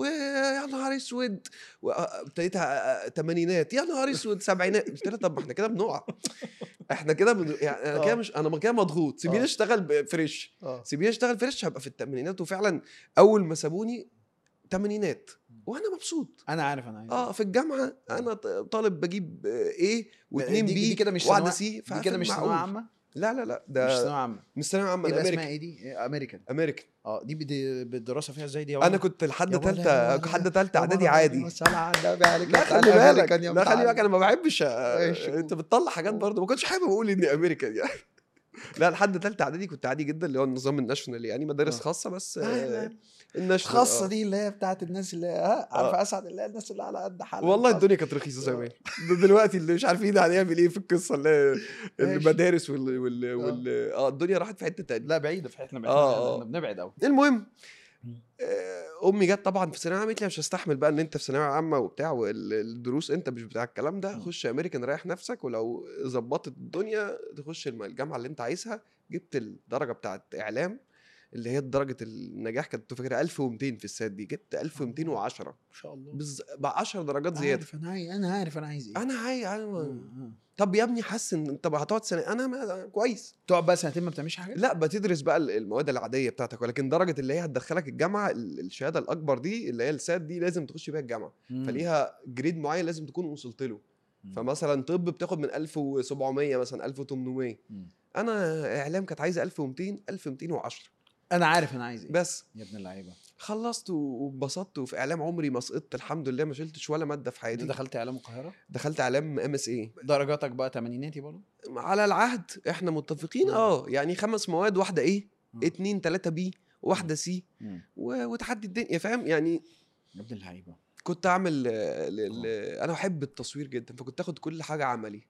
ويا نهار اسود وابتديت تمانينات يا نهار اسود سبعينات قلت لها طب ما احنا كده بنقع احنا كده بن... يعني انا كده آه. مش انا كده مضغوط سيبيني آه. اشتغل ب- فريش اه سيبيني اشتغل فريش هبقى في الثمانينات وفعلا اول ما سابوني تمانينات وانا مبسوط انا عارف انا عايز اه في الجامعه انا ط- طالب بجيب ايه واثنين دي, بي دي كده مش واحده ثانوية- سي دي كده مش ثانويه عامه لا لا لا مش ده ثانويه عامه مش ثانويه عامه ايه بقى اسمها امريكان ايه دي إيه، امريكان امريكان اه دي بدي- بالدراسه فيها ازاي دي يا انا ولد؟ كنت لحد يا ولا- يا ثالثه ولا- لحد ثالثه يا اعدادي ولا- عادي يا صل على النبي عليك لا يا خلي بتاع بالك الأمريكان يا لا خلي بتاع بالك انا ما بحبش ماشي. أ- انت بتطلع حاجات برضه ما كنتش حابب اقول اني امريكان يعني لا لحد ثالثه اعدادي كنت عادي جدا اللي هو النظام الناشونال يعني مدارس آه. خاصه بس لا، آه، لا. الناشونال خاصه آه. دي اللي هي بتاعت الناس اللي ها عارفه اسعد الله الناس اللي على قد حالها والله الدنيا كانت رخيصه زمان دلوقتي اللي مش عارفين هنعمل ايه في القصه اللي هي ماشي. المدارس وال وال, وال... اه الدنيا راحت في حته تانية لا بعيده في احنا آه، احنا آه. احنا بنبعد قوي المهم مم. آه، امي جت طبعا في ثانويه عامه قالت لي مش هستحمل بقى ان انت في ثانويه عامه وبتاع والدروس انت مش بتاع الكلام ده مم. خش امريكان ريح نفسك ولو ظبطت الدنيا تخش الم- الجامعه اللي انت عايزها جبت الدرجه بتاعت اعلام اللي هي درجه النجاح كانت فاكرها 1200 في السات دي جبت 1210 ما شاء الله بز... ب 10 درجات زياده عارف انا عايز انا عارف انا عايز ايه انا عاي... آه، أنا... آه. طب يا ابني حسن انت بقى هتقعد سنه انا ما... كويس تقعد بقى سنتين ما بتعملش حاجه لا بتدرس بقى ال- المواد العاديه بتاعتك ولكن درجه اللي هي هتدخلك الجامعه ال- الشهاده الاكبر دي اللي هي السات دي لازم تخش بيها الجامعه مم. فليها جريد معين لازم تكون وصلت له مم. فمثلا طب بتاخد من 1700 مثلا 1800 مم. انا اعلام كانت عايزه 1200 1210 انا عارف انا عايز ايه بس يا ابن اللعيبه خلصت و- واتبسطت وفي اعلام عمري ما سقطت الحمد لله ما شلتش ولا ماده في انت حياتي دخلت اعلام القاهره دخلت اعلام ام اس اي درجاتك بقى تمانيناتي برضه على العهد احنا متفقين مم. اه يعني خمس مواد واحده ايه مم. اتنين تلاته بي واحده سي مم. و- وتحدي الدنيا فاهم يعني يا ابن اللعيبه كنت اعمل آه، ل- ل- انا بحب التصوير جدا فكنت اخد كل حاجه عملي مم.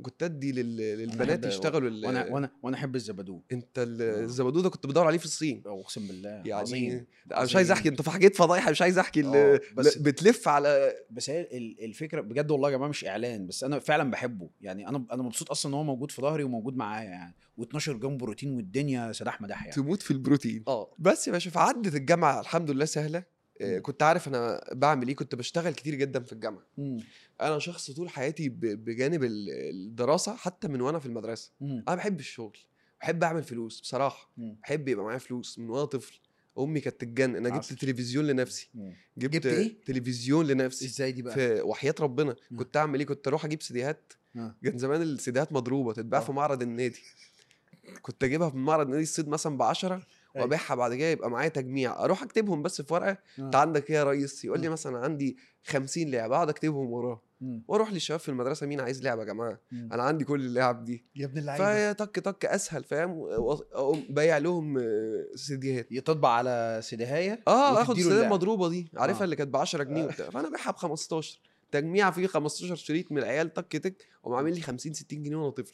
كنت ادي لل... أنا للبنات أحب- يشتغلوا ال... وانا وانا وانا احب الزبادو انت ال- الزبادو ده كنت بدور عليه في الصين اقسم بالله يعني عظيم انا مش عايز احكي انت حكيت فضايح مش عايز احكي ال- آه، بس- لا، بتلف على بس هي ال- الفكره بجد والله يا جماعه مش اعلان بس انا فعلا بحبه يعني انا انا مبسوط اصلا ان هو موجود في ظهري وموجود معايا يعني و12 جرام بروتين والدنيا سداح مداح يعني تموت في البروتين اه بس يا باشا فعدت الجامعه الحمد لله سهله آه، مم. كنت عارف انا بعمل ايه كنت بشتغل كتير جدا في الجامعه مم. انا شخص طول حياتي ب- بجانب ال- الدراسه حتى من وانا في المدرسه مم. انا بحب الشغل بحب اعمل فلوس بصراحه مم. بحب يبقى معايا فلوس من وانا طفل امي كانت تتجنن انا جبت عسل. تلفزيون لنفسي مم. جبت, جبت إيه؟ تلفزيون لنفسي ازاي دي بقى؟ في وحياه ربنا مم. كنت اعمل ايه كنت اروح اجيب سيديهات آه. كان زمان السيديهات مضروبه تتباع آه. في معرض النادي كنت اجيبها من معرض نادي الصيد مثلا ب 10 أيوة. وابيعها بعد كده يبقى معايا تجميع اروح اكتبهم بس في ورقه آه. انت عندك ايه يا ريس يقول لي آه. مثلا عندي 50 لعبه اقعد اكتبهم وراه مم. واروح للشباب في المدرسه مين عايز لعبه يا جماعه مم. انا عندي كل اللعب دي يا ابن اللعيبه فهي طك طك اسهل فاهم و- اقوم بايع لهم آه، سيديهات يطبع على سيديهايه اه اخد وتديله السيديه اللعب. المضروبه دي عارفها آه. اللي كانت ب 10 جنيه وبتاع فانا ابيعها ب 15 تجميع فيه 15 شريط من العيال تك تك وقام عامل لي 50 60 جنيه وانا طفل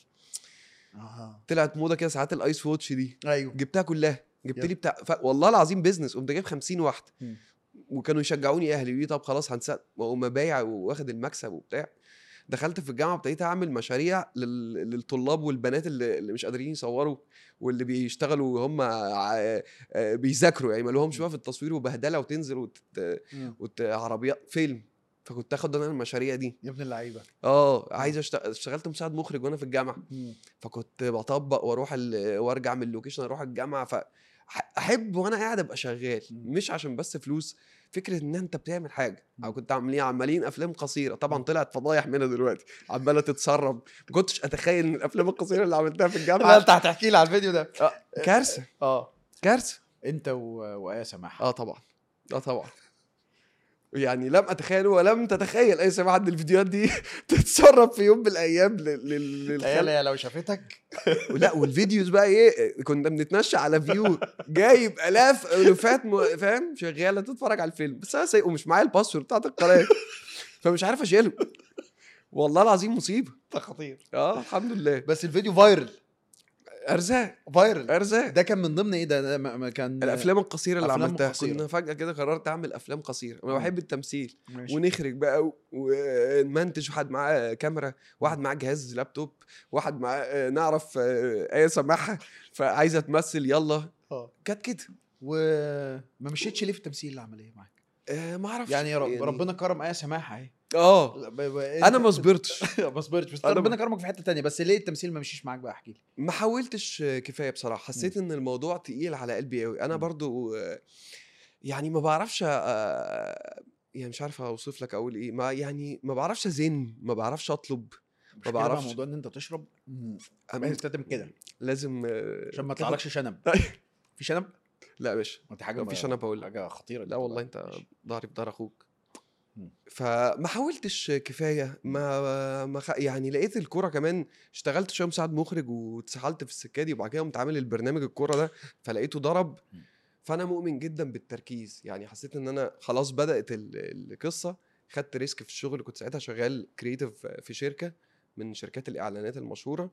اها طلعت موضه كده ساعات الايس واتش دي ايوه جبتها كلها جبت يلا. لي بتاع ف... والله العظيم بيزنس قمت جايب 50 واحده مم. وكانوا يشجعوني اهلي يقولوا لي طب خلاص هنسق واقوم بايع واخد المكسب وبتاع دخلت في الجامعه ابتديت اعمل مشاريع لل... للطلاب والبنات اللي... اللي مش قادرين يصوروا واللي بيشتغلوا هم ع... آه، بيذاكروا يعني ما لهمش بقى في التصوير وبهدله وتنزل وت... مم. وت... عربيات فيلم فكنت اخد انا المشاريع دي يا ابن اللعيبه اه عايز أشتغل... اشتغلت مساعد مخرج وانا في الجامعه مم. فكنت بطبق واروح ال... وارجع من اللوكيشن اروح الجامعه ف ح- احب وانا قاعد ابقى شغال مم. مش عشان بس فلوس فكره ان انت بتعمل حاجه او كنت عاملين عمالين افلام قصيره طبعا طلعت فضايح منها دلوقتي عماله تتسرب ما كنتش اتخيل ان الافلام القصيره اللي عملتها في لا الجامعه انت هتحكي لي على الفيديو ده كارثه اه كارثه انت و... وايه سماح اه طبعا اه طبعا يعني لم اتخيل ولم تتخيل اي سماحه ان الفيديوهات دي تتسرب في يوم من الايام لل- لل- للخلق هي لو شافتك لا والفيديوز بقى ايه كنا بنتمشى على فيو جايب الاف الوفات م... فاهم شغاله تتفرج على الفيلم بس انا سايق ومش معايا الباسورد بتاعت القناه فمش عارف اشيله والله العظيم مصيبه انت خطير اه الحمد لله بس الفيديو فايرل ارزاق فايرل ارزاق ده كان من ضمن ايه ده, ده ما ما كان الافلام القصيره اللي أفلام عملتها قصيرة. كنا فجاه كده قررت اعمل افلام قصيره انا مم. بحب التمثيل ماشي. ونخرج بقى و- ونمنتج واحد معاه كاميرا واحد معاه جهاز لابتوب واحد معاه آه، نعرف آه، ايه سماحه فعايزه تمثل يلا اه كانت كده وما مشيتش ليه في التمثيل العمليه معاك آه ما اعرفش يعني, رب ربنا كرم ايه سماحه اهي اه لا، ب- ب- انا انت- ما صبرتش ما صبرتش بس أنا ربنا ما- كرمك في حته تانية بس ليه التمثيل ما مشيش معاك بقى احكي لي ما حاولتش آه، كفايه بصراحه حسيت ان الموضوع تقيل على قلبي قوي انا مم. برضو آه، يعني ما بعرفش آه، يعني مش عارف اوصف لك اقول ايه ما يعني ما بعرفش ازن ما بعرفش اطلب مشكلة بقى بعرفش. موضوع ان انت تشرب مم. أم- بس تتم كده لازم آه، عشان ما تاخد- يطلعلكش شنب في شنب؟ لا يا باشا ما دي حاجه مفيش ما- شنب أقول لك. حاجه خطيره لا والله انت ماشي. ظهري في ظهر اخوك مم. فما حاولتش كفايه ما ما خ... يعني لقيت الكوره كمان اشتغلت شويه مساعد مخرج واتسحلت في السكه دي وبعد كده قمت عامل البرنامج الكوره ده فلقيته ضرب مم. فانا مؤمن جدا بالتركيز يعني حسيت ان انا خلاص بدات ال- القصه خدت ريسك في الشغل كنت ساعتها شغال كرييتيف في شركه من شركات الاعلانات المشهوره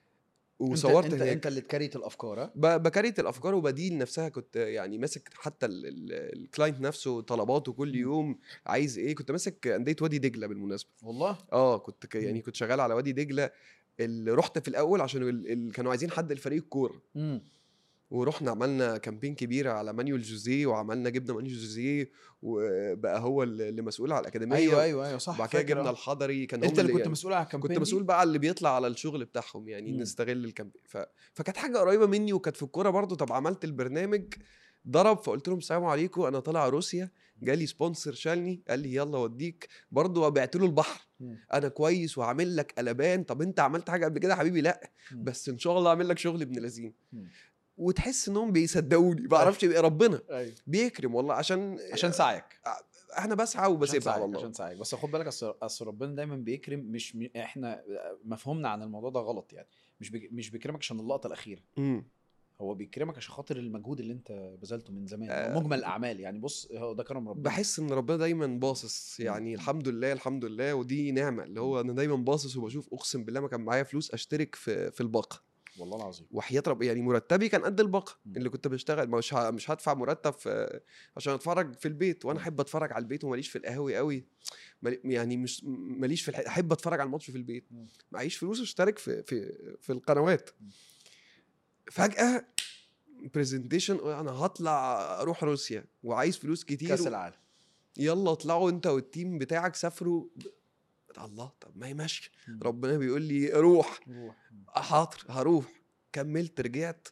وصورت انت انت, هناك انت اللي تكريت الافكار ها؟ ب- بكريت الافكار وبديل نفسها كنت يعني ماسك حتى الكلاينت نفسه طلباته كل مم. يوم عايز ايه كنت ماسك انديه وادي دجله بالمناسبه والله اه كنت ك- يعني مم. كنت شغال على وادي دجله اللي رحت في الاول عشان ال... ال... كانوا عايزين حد لفريق الكوره امم ورحنا عملنا كامبين كبيره على مانويل جوزيه وعملنا جبنا مانويل جوزيه وبقى هو اللي اللي مسؤول على الاكاديميه ايوه ايوه ايوه صح وبعد كده فاكر، جبنا آه. الحضري كان انت هم اللي كنت يعني مسؤول على الكامبين كنت مسؤول بقى على اللي بيطلع على الشغل بتاعهم يعني مم. نستغل الكامبين ف... فكانت حاجه قريبه مني وكانت في الكوره برضو طب عملت البرنامج ضرب فقلت لهم السلام عليكم انا طالع روسيا جالي سبونسر شالني قال لي يلا اوديك برضو بعت له البحر مم. انا كويس وعامل لك قلبان طب انت عملت حاجه قبل كده يا حبيبي لا مم. بس ان شاء الله اعمل لك شغل ابن لذين مم. وتحس انهم بيصدقوني ما اعرفش بقى ربنا ايوه بيكرم والله عشان عشان سعيك انا بسعى عشان وبسيبها على سعيك الله عشان سعيك بس خد بالك اصل اصل ربنا دايما بيكرم مش م... احنا مفهومنا عن الموضوع ده غلط يعني مش بي... مش بيكرمك عشان اللقطه الاخيره مم. هو بيكرمك عشان خاطر المجهود اللي انت بذلته من زمان آه. مجمل الاعمال يعني بص هو ده كرم ربنا بحس ان ربنا دايما باصص يعني الحمد لله الحمد لله ودي نعمه اللي هو انا دايما باصص وبشوف اقسم بالله ما كان معايا فلوس اشترك في في الباقه والله العظيم وحياه رب يعني مرتبي كان قد الباقه مم. اللي كنت بشتغل مش ه- مش هدفع مرتب في عشان اتفرج في البيت وانا مم. احب اتفرج على البيت وماليش في القهاوي قوي مالي- يعني مش ماليش في الح... احب اتفرج على الماتش في البيت مم. معيش فلوس اشترك في في في القنوات مم. فجاه برزنتيشن انا هطلع اروح روسيا وعايز فلوس كتير كاس و- العالم يلا اطلعوا انت والتيم بتاعك سافروا الله طب ما هي ماشيه مم. ربنا بيقول لي روح روح حاضر هروح كملت رجعت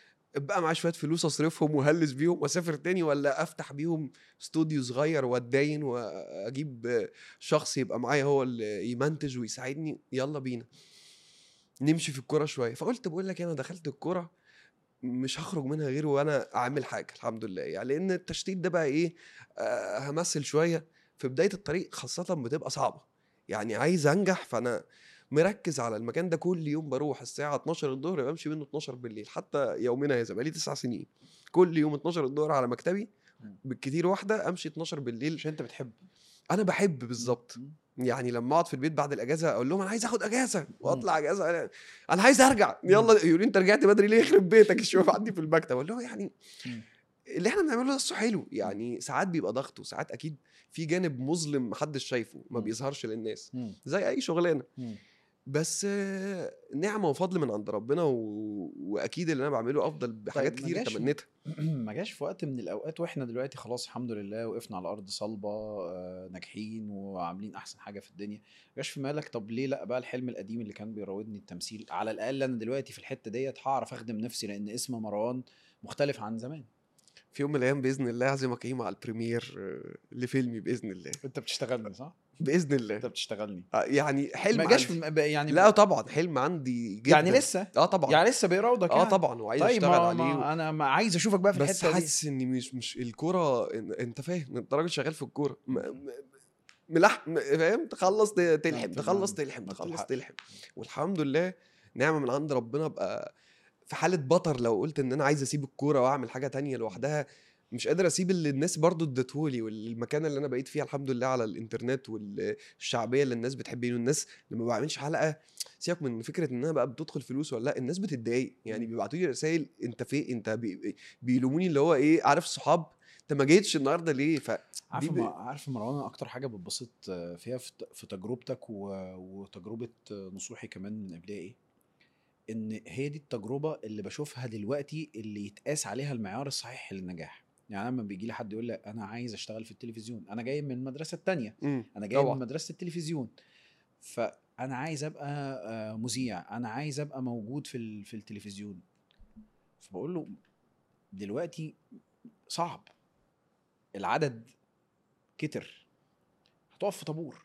بقى معايا شويه فلوس اصرفهم وهلس بيهم واسافر تاني ولا افتح بيهم استوديو صغير واتداين واجيب شخص يبقى معايا هو اللي يمنتج ويساعدني يلا بينا نمشي في الكوره شويه فقلت بقول لك انا دخلت الكوره مش هخرج منها غير وانا عامل حاجه الحمد لله يعني لان التشتيت ده بقى ايه آه همثل شويه في بدايه الطريق خاصه بتبقى صعبه يعني عايز انجح فانا مركز على المكان ده كل يوم بروح الساعه 12 الظهر بمشي منه 12 بالليل حتى يومنا هذا بقالي تسع سنين كل يوم 12 الظهر على مكتبي مم. بالكتير واحده امشي 12 بالليل عشان انت بتحب انا بحب بالظبط مم. يعني لما اقعد في البيت بعد الاجازه اقول لهم انا عايز اخد اجازه واطلع اجازه انا, أنا عايز ارجع يلا يقولوا لي انت رجعت بدري ليه يخرب بيتك الشباب عندي في المكتب اقول لهم يعني مم. اللي احنا بنعمله ده أصله حلو يعني ساعات بيبقى ضغط وساعات اكيد في جانب مظلم محدش شايفه ما مم. بيظهرش للناس مم. زي اي شغلانه مم. بس آه، نعمه وفضل من عند ربنا و... واكيد اللي انا بعمله افضل بحاجات ما كتير جاش- تمنيتها ما جاش في وقت من الاوقات واحنا دلوقتي خلاص الحمد لله وقفنا على ارض صلبه آه، ناجحين وعاملين احسن حاجه في الدنيا ما جاش في بالك طب ليه لا بقى الحلم القديم اللي كان بيراودني التمثيل على الاقل انا دلوقتي في الحته ديت هعرف اخدم نفسي لان اسم مروان مختلف عن زمان في يوم من الايام باذن الله اعزمك ايه مع البريمير آه، لفيلمي باذن الله انت بتشتغلني صح باذن الله انت بتشتغلني آه، يعني حلم ما جاش عندي. في يعني لا طبعا حلم عندي جدا يعني لسه اه طبعا يعني لسه بيراودك اه يعني. طبعا وعايز طيب اشتغل ما عليه ما انا ما عايز اشوفك بقى في بس الحته دي حاسس اني مش مش الكوره إن- انت فاهم انت راجل شغال في الكوره م- م- ملح م- فاهم تخلص ت- تلحم ما تخلص بتلحق- تلحم ما تخلص بتلحقش. تلحم والحمد لله نعمه من عند ربنا ابقى في حاله بطر لو قلت ان انا عايز اسيب الكوره واعمل حاجه تانية لوحدها مش قادر اسيب اللي الناس برضو ادتهولي والمكانه اللي انا بقيت فيها الحمد لله على الانترنت والشعبيه اللي الناس بتحبني والناس لما بعملش حلقه سيبك من فكره ان انا بقى بتدخل فلوس ولا لا الناس بتتضايق يعني بيبعتوا لي رسائل انت فين انت بي بيلوموني اللي هو ايه عارف الصحاب انت ما جيتش النهارده ليه ف عارف ب- ما عارف يا مروان أنا اكتر حاجه بتبسط فيها في ت- في تجربتك و- وتجربه نصوحي كمان من قبلها ايه ان هي دي التجربه اللي بشوفها دلوقتي اللي يتقاس عليها المعيار الصحيح للنجاح يعني أنا لما بيجي لي حد يقول لي انا عايز اشتغل في التلفزيون انا جاي من المدرسه التانية مم. انا جاي طبعا. من مدرسه التلفزيون فانا عايز ابقى آه، مذيع انا عايز ابقى موجود في ال- في التلفزيون فبقول له دلوقتي صعب العدد كتر هتقف في طابور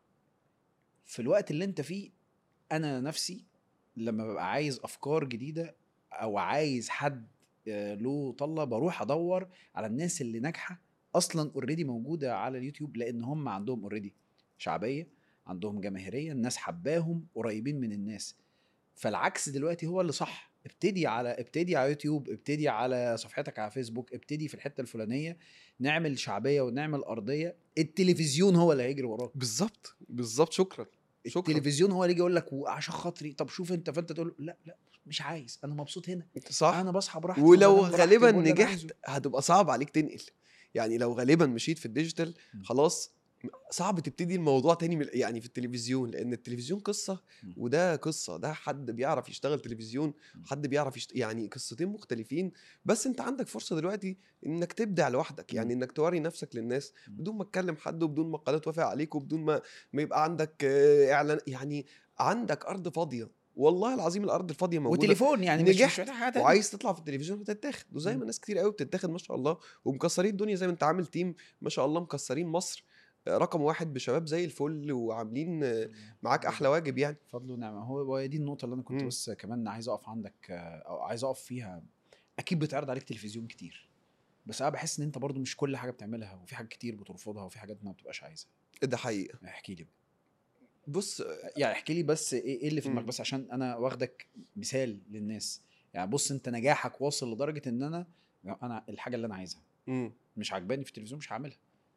في الوقت اللي انت فيه انا نفسي لما ببقى عايز افكار جديده او عايز حد آه، له طله بروح ادور على الناس اللي ناجحه اصلا اوريدي موجوده على اليوتيوب لان هم عندهم اوريدي شعبيه عندهم جماهيريه الناس حباهم قريبين من الناس فالعكس دلوقتي هو اللي صح ابتدي على ابتدي على يوتيوب ابتدي على صفحتك على فيسبوك ابتدي في الحته الفلانيه نعمل شعبيه ونعمل ارضيه التلفزيون هو اللي هيجري وراك بالظبط بالظبط شكرا شكرا التلفزيون هو اللي يجي يقول لك عشان خاطري طب شوف انت فانت تقول له لا لا مش عايز انا مبسوط هنا صح انا بصحى براحتي ولو وبنام براحتي غالبا وبقول اللي أنا نجحت عايزه. هتبقى صعب عليك تنقل يعني لو غالبا مشيت في الديجيتال م. خلاص صعب تبتدي الموضوع تاني من يعني في التلفزيون لان التلفزيون قصه م. وده قصه ده حد بيعرف يشتغل تلفزيون حد بيعرف يشت... يعني قصتين مختلفين بس انت عندك فرصه دلوقتي انك تبدع لوحدك يعني انك توري نفسك للناس م. بدون ما تكلم حد وبدون ما قناه توافق عليك وبدون ما ما يبقى عندك آه، اعلان يعني عندك ارض فاضيه والله العظيم الارض الفاضيه موجوده وتليفون يعني مش مش نجحت محتاج حاجه تانية. وعايز تطلع في التلفزيون هتتاخد وزي مم. ما ناس كتير قوي بتتاخد ما شاء الله ومكسرين الدنيا زي ما انت عامل تيم ما شاء الله مكسرين مصر آه، رقم واحد بشباب زي الفل وعاملين آه، معاك احلى واجب يعني فضل ونعمه هو هو دي النقطه اللي انا كنت مم. بس كمان عايز اقف عندك آه، او عايز اقف فيها اكيد بيتعرض عليك تلفزيون كتير بس انا بحس ان انت برضو مش كل حاجه بتعملها وفي حاجات كتير بترفضها وفي حاجات ما بتبقاش عايزها ده حقيقه احكي لي بقى. بص آه، يعني احكي لي بس ايه إيه اللي في دماغك مم. بس عشان انا واخدك مثال للناس يعني بص انت نجاحك واصل لدرجه ان انا انا الحاجه اللي انا عايزها مم. مش عجباني في التلفزيون مش هعملها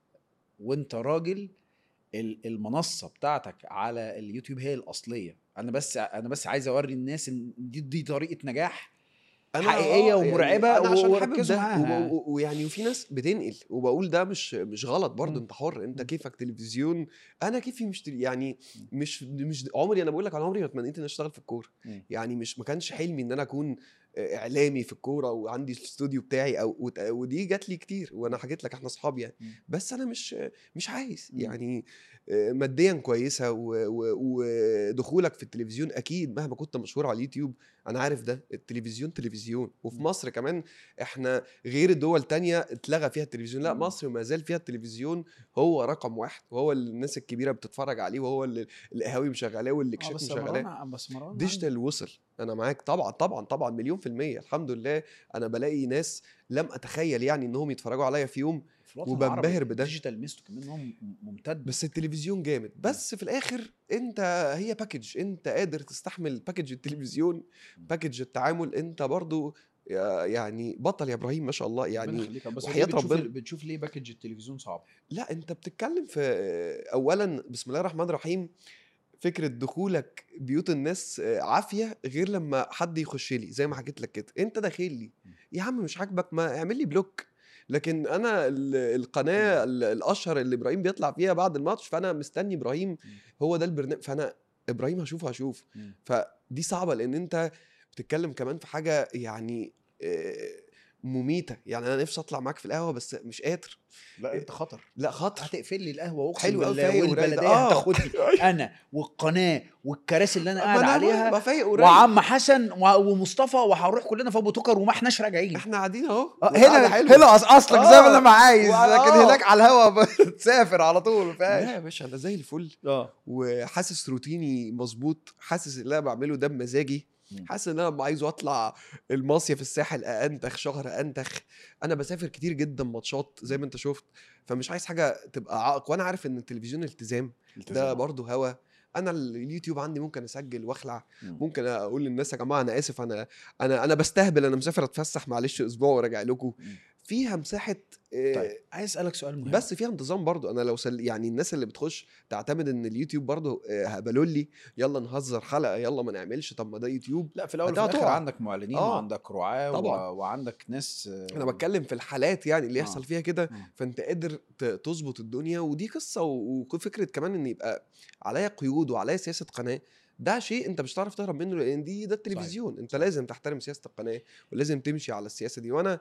وانت راجل ال- المنصه بتاعتك على اليوتيوب هي الاصليه انا بس انا بس عايز اوري الناس ان دي, دي طريقه نجاح حقيقية آه، ومرعبة يعني انا عشان حابب وركزوا ده معاها. وب- و- ويعني وفي ناس بتنقل وبقول ده مش مش غلط برضه مم. انت حر انت مم. كيفك تلفزيون انا كيفي مش تل- يعني مش مش عمري انا بقول لك انا عمري ما تمنيت اني اشتغل في الكوره مم. يعني مش ما كانش حلمي ان انا اكون اعلامي في الكوره وعندي الاستوديو بتاعي او وت- ودي جات لي كتير وانا حكيت لك احنا اصحاب يعني مم. بس انا مش مش عايز مم. يعني آه، ماديا كويسه و- و- ودخولك في التلفزيون اكيد مهما كنت مشهور على اليوتيوب انا عارف ده التلفزيون تلفزيون وفي مم. مصر كمان احنا غير الدول تانية اتلغى فيها التلفزيون لا مم. مصر ما زال فيها التلفزيون هو رقم واحد وهو اللي الناس الكبيره بتتفرج عليه وهو اللي القهاوي مشغلاه آه، والاكشاك بس مشغلاه مروان بس مروان ديجيتال وصل انا معاك طبعا طبعا طبعا مليون في المية الحمد لله انا بلاقي ناس لم اتخيل يعني انهم يتفرجوا عليا في يوم في الوطن وبنبهر العربي بده. الديجيتال ميزته كمان ان هو م- ممتد بس التلفزيون جامد بس في الاخر انت هي باكج انت قادر تستحمل باكج التلفزيون باكج التعامل انت برضو يا- يعني بطل يا ابراهيم ما شاء الله ربنا يعني يخليك. بس وحياة ليه بتشوف ربنا. بتشوف ليه باكج التلفزيون صعب لا انت بتتكلم في اولا بسم الله الرحمن الرحيم فكره دخولك بيوت الناس آه، عافيه غير لما حد يخش لي زي ما حكيت لك كده انت داخل لي يا عم مش عاجبك ما اعمل لي بلوك لكن انا ال- القناه ال- الاشهر اللي ابراهيم بيطلع فيها بعد الماتش فانا مستني ابراهيم هو ده البرنامج فانا ابراهيم هشوفه هشوف مم. فدي صعبه لان انت بتتكلم كمان في حاجه يعني آه، مميته يعني انا نفسي اطلع معاك في القهوه بس مش قادر لا انت خطر لا خطر هتقفل لي القهوه واقسم حلو أوي بالله فايق ورايق ده. والبلديه آه. هتاخدني انا والقناه والكراسي اللي انا ما قاعد أنا عليها بقى فايق ورايق وعم حسن و- ومصطفى وهنروح كلنا في ابو تكر وما احناش راجعين احنا قاعدين اهو آه، والقعدة هنا حلوة. هنا أص- اصلك آه. زي ما انا ما عايز وعلى- لكن آه. هناك على الهوا بتسافر على طول لا فاهم يا باشا انا زي الفل اه وحاسس روتيني مظبوط حاسس اللي انا بعمله ده بمزاجي مم. حاسس ان انا لما عايز اطلع المصيف الساحل انتخ شهر انتخ انا بسافر كتير جدا ماتشات زي ما انت شفت فمش عايز حاجه تبقى عائق وانا عارف ان التلفزيون التزام ده برضه هوا انا اليوتيوب عندي ممكن اسجل واخلع مم. ممكن اقول للناس يا جماعه انا اسف انا انا انا بستهبل انا مسافر اتفسح معلش اسبوع وراجع لكم مم. فيها مساحه آه، طيب عايز اسالك سؤال مهم بس فيها انتظام برضو انا لو سل... يعني الناس اللي بتخش تعتمد ان اليوتيوب برضو آه، هبلولي يلا نهزر حلقه يلا ما نعملش طب ما ده يوتيوب لا في الاول وفي هتقع الاخر تقع. عندك معلنين آه. وعندك رعاه طبعاً. و... وعندك ناس آه، انا بتكلم في الحالات يعني اللي آه. يحصل فيها كده آه. فانت قادر ت- تظبط الدنيا ودي قصه و- وفكره كمان ان يبقى عليا قيود وعليا سياسه قناه ده شيء انت مش هتعرف تهرب منه لان دي ده التلفزيون انت لازم تحترم سياسه القناه ولازم تمشي على السياسه دي وانا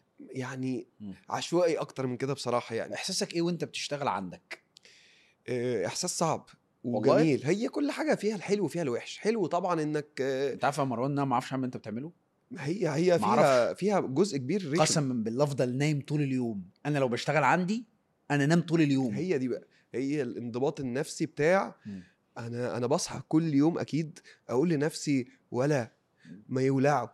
يعني مم. عشوائي اكتر من كده بصراحه يعني احساسك ايه وانت بتشتغل عندك آه، احساس صعب والله؟ وجميل هي كل حاجه فيها الحلو وفيها الوحش حلو طبعا انك آه، انت عارف يا مروان ان انا ما اعرفش اعمل اللي انت بتعمله هي هي ما فيها فيها جزء كبير ريتم قسما بالله افضل نايم طول اليوم انا لو بشتغل عندي انا انام طول اليوم هي دي بقى هي الانضباط النفسي بتاع مم. انا انا بصحى كل يوم اكيد اقول لنفسي ولا ما يولعوا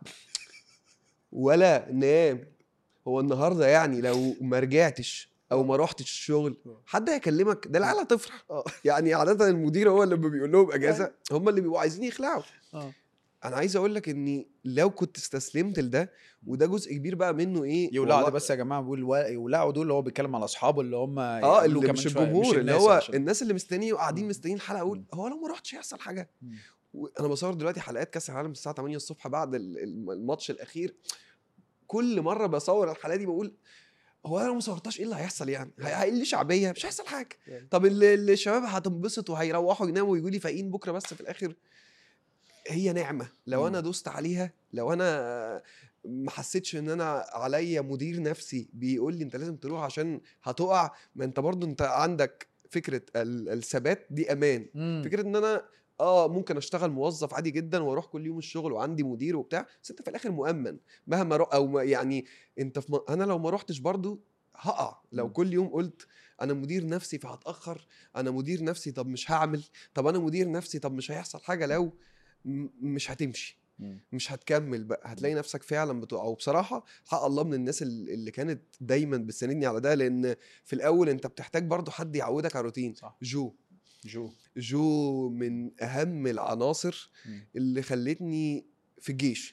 ولا نام هو النهارده يعني لو ما رجعتش او ما رحتش الشغل حد هيكلمك ده العيال هتفرح آه. يعني عاده المدير هو اللي بيقول لهم اجازه هم اللي بيبقوا عايزين يخلعوا اه انا عايز اقول لك اني لو كنت استسلمت لده وده جزء كبير بقى منه ايه يولعوا والله- ده بس يا جماعه بيقول وا- يولعوا دول اللي هو بيتكلم على اصحابه اللي هم اه يقابلوه اللي كمان مش شوية، الجمهور اللي الناس هو عشان- الناس اللي مستنيه وقاعدين مم. مستنيين حلقه اقول مم. هو لو ما رحتش هيحصل حاجه مم. وانا بصور دلوقتي حلقات كاس العالم الساعه 8 الصبح بعد ال- الم- الماتش الاخير كل مره بصور الحلقه دي بقول هو انا لو ما صورتهاش ايه اللي هيحصل يعني؟ هي- هيقل لي شعبيه مش هيحصل حاجه يعني. طب ال- ال- الشباب هتنبسط وهيروحوا يناموا ويجوا لي فايقين بكره بس في الاخر هي نعمه لو انا مم. دوست عليها لو انا ما حسيتش ان انا عليا مدير نفسي بيقول لي انت لازم تروح عشان هتقع ما انت برضو انت عندك فكره ال- الثبات دي امان مم. فكره ان انا اه ممكن اشتغل موظف عادي جدا واروح كل يوم الشغل وعندي مدير وبتاع بس انت في الاخر مؤمن مهما رو... او ما يعني انت في م... انا لو ما روحتش برضو هقع لو مم. كل يوم قلت انا مدير نفسي فهتاخر انا مدير نفسي طب مش هعمل طب انا مدير نفسي طب مش هيحصل حاجه لو م... مش هتمشي مم. مش هتكمل بقى هتلاقي نفسك فعلا بتقع وبصراحه حق الله من الناس ال- اللي كانت دايما بتساندني على ده لان في الاول انت بتحتاج برضو حد يعودك على الروتين صح جو جو جو من اهم العناصر مم. اللي خلتني في الجيش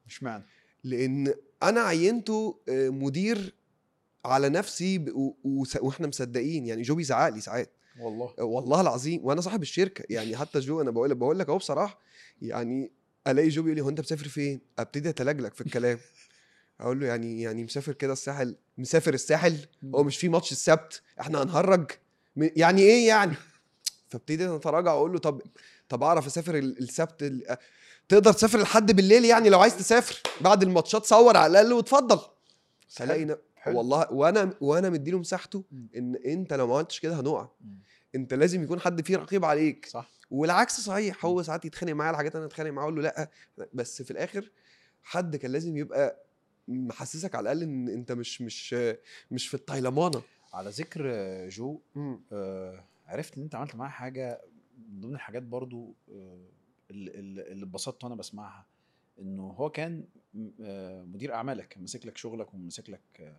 اشمعنى لان انا عينته آه، مدير على نفسي ب- و- وس- واحنا مصدقين يعني جو بيزعق لي ساعات والله والله العظيم وانا صاحب الشركه يعني حتى جو انا بقول بقول لك اهو بصراحه يعني الاقي جو بيقول لي هو انت مسافر فين؟ ابتدي اتلجلج في الكلام اقول له يعني يعني مسافر كده الساحل مسافر الساحل هو مش في ماتش السبت احنا هنهرج م- يعني ايه يعني فابتدي اتراجع واقول له طب طب اعرف اسافر ال- السبت ال- تقدر تسافر لحد بالليل يعني لو عايز تسافر بعد الماتشات صور على الاقل واتفضل فلاقي ن- حلو. والله وانا وانا مديله مساحته مم. ان انت لو ما عملتش كده هنقع مم. انت لازم يكون حد فيه رقيب عليك صح والعكس صحيح هو ساعات يتخانق معايا على حاجات انا اتخانق معاه اقول له لا بس في الاخر حد كان لازم يبقى محسسك على الاقل ان انت مش مش مش في الطيلمانه على ذكر آه، جو آه عرفت ان انت عملت معاه حاجه من ضمن الحاجات برضو آه اللي اللي اللي اتبسطت وانا بسمعها انه هو كان م- آه مدير اعمالك ماسك لك شغلك وماسك لك آه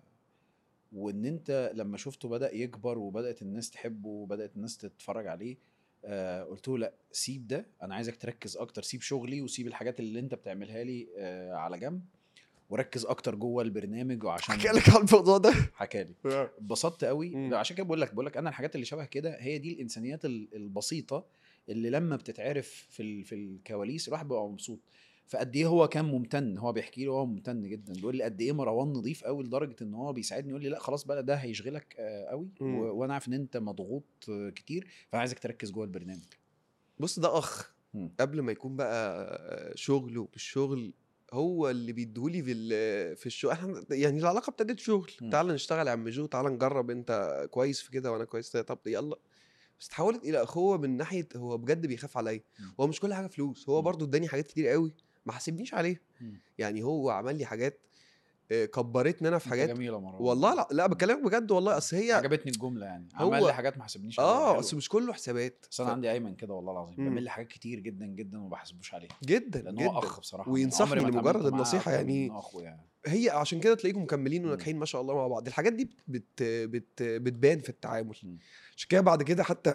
وان انت لما شفته بدا يكبر وبدات الناس تحبه وبدات الناس تتفرج عليه آه قلت له لا سيب ده انا عايزك تركز اكتر سيب شغلي وسيب الحاجات اللي انت بتعملها لي آه على جنب وركز اكتر جوه البرنامج وعشان احكي لك على الموضوع ده حكى لي اتبسطت قوي مم. لا، عشان كده بقول لك بقول لك انا الحاجات اللي شبه كده هي دي الانسانيات ال- البسيطه اللي لما بتتعرف في ال- في الكواليس الواحد بيبقى مبسوط فقد ايه هو كان ممتن هو بيحكي لي هو ممتن جدا بيقول لي قد ايه مروان نضيف قوي لدرجه ان هو بيساعدني يقول لي لا خلاص بقى ده هيشغلك آه، قوي مم. و- وانا عارف ان انت مضغوط آه، كتير فانا عايزك تركز جوه البرنامج بص ده اخ مم. قبل ما يكون بقى شغل ومش شغل هو اللي بيديهولي في ال- في الشغل احنا يعني العلاقه ابتدت شغل مم. تعال نشتغل يا عم جو تعال نجرب انت كويس في كده وانا كويس في كده. طب يلا بس تحولت الى اخوه من ناحيه هو بجد بيخاف عليا مم. هو مش كل حاجه فلوس هو مم. برضو اداني حاجات كتير قوي ما حاسبنيش عليها مم. يعني هو عمل لي حاجات آه، كبرتني انا في أنت حاجات جميله مروان والله لا لا بكلمك بجد والله اصل هي عجبتني الجمله يعني هو- عمل لي حاجات ما حاسبنيش عليها. اه حلوة. اصل مش كله حسابات بس انا عندي ايمن كده والله العظيم مم. بيعمل لي حاجات كتير جدا جدا وما بحاسبوش عليها جدا لان جدا هو اخ بصراحه وينصحني عمري ما لمجرد اتعاملت معاه النصيحة أكتر من يعني. إنه اخو يعني هي عشان كده تلاقيكم مكملين مم. وناجحين ما شاء الله مع بعض الحاجات دي بت بت بتبان في التعامل مم. عشان كده بعد كده حتى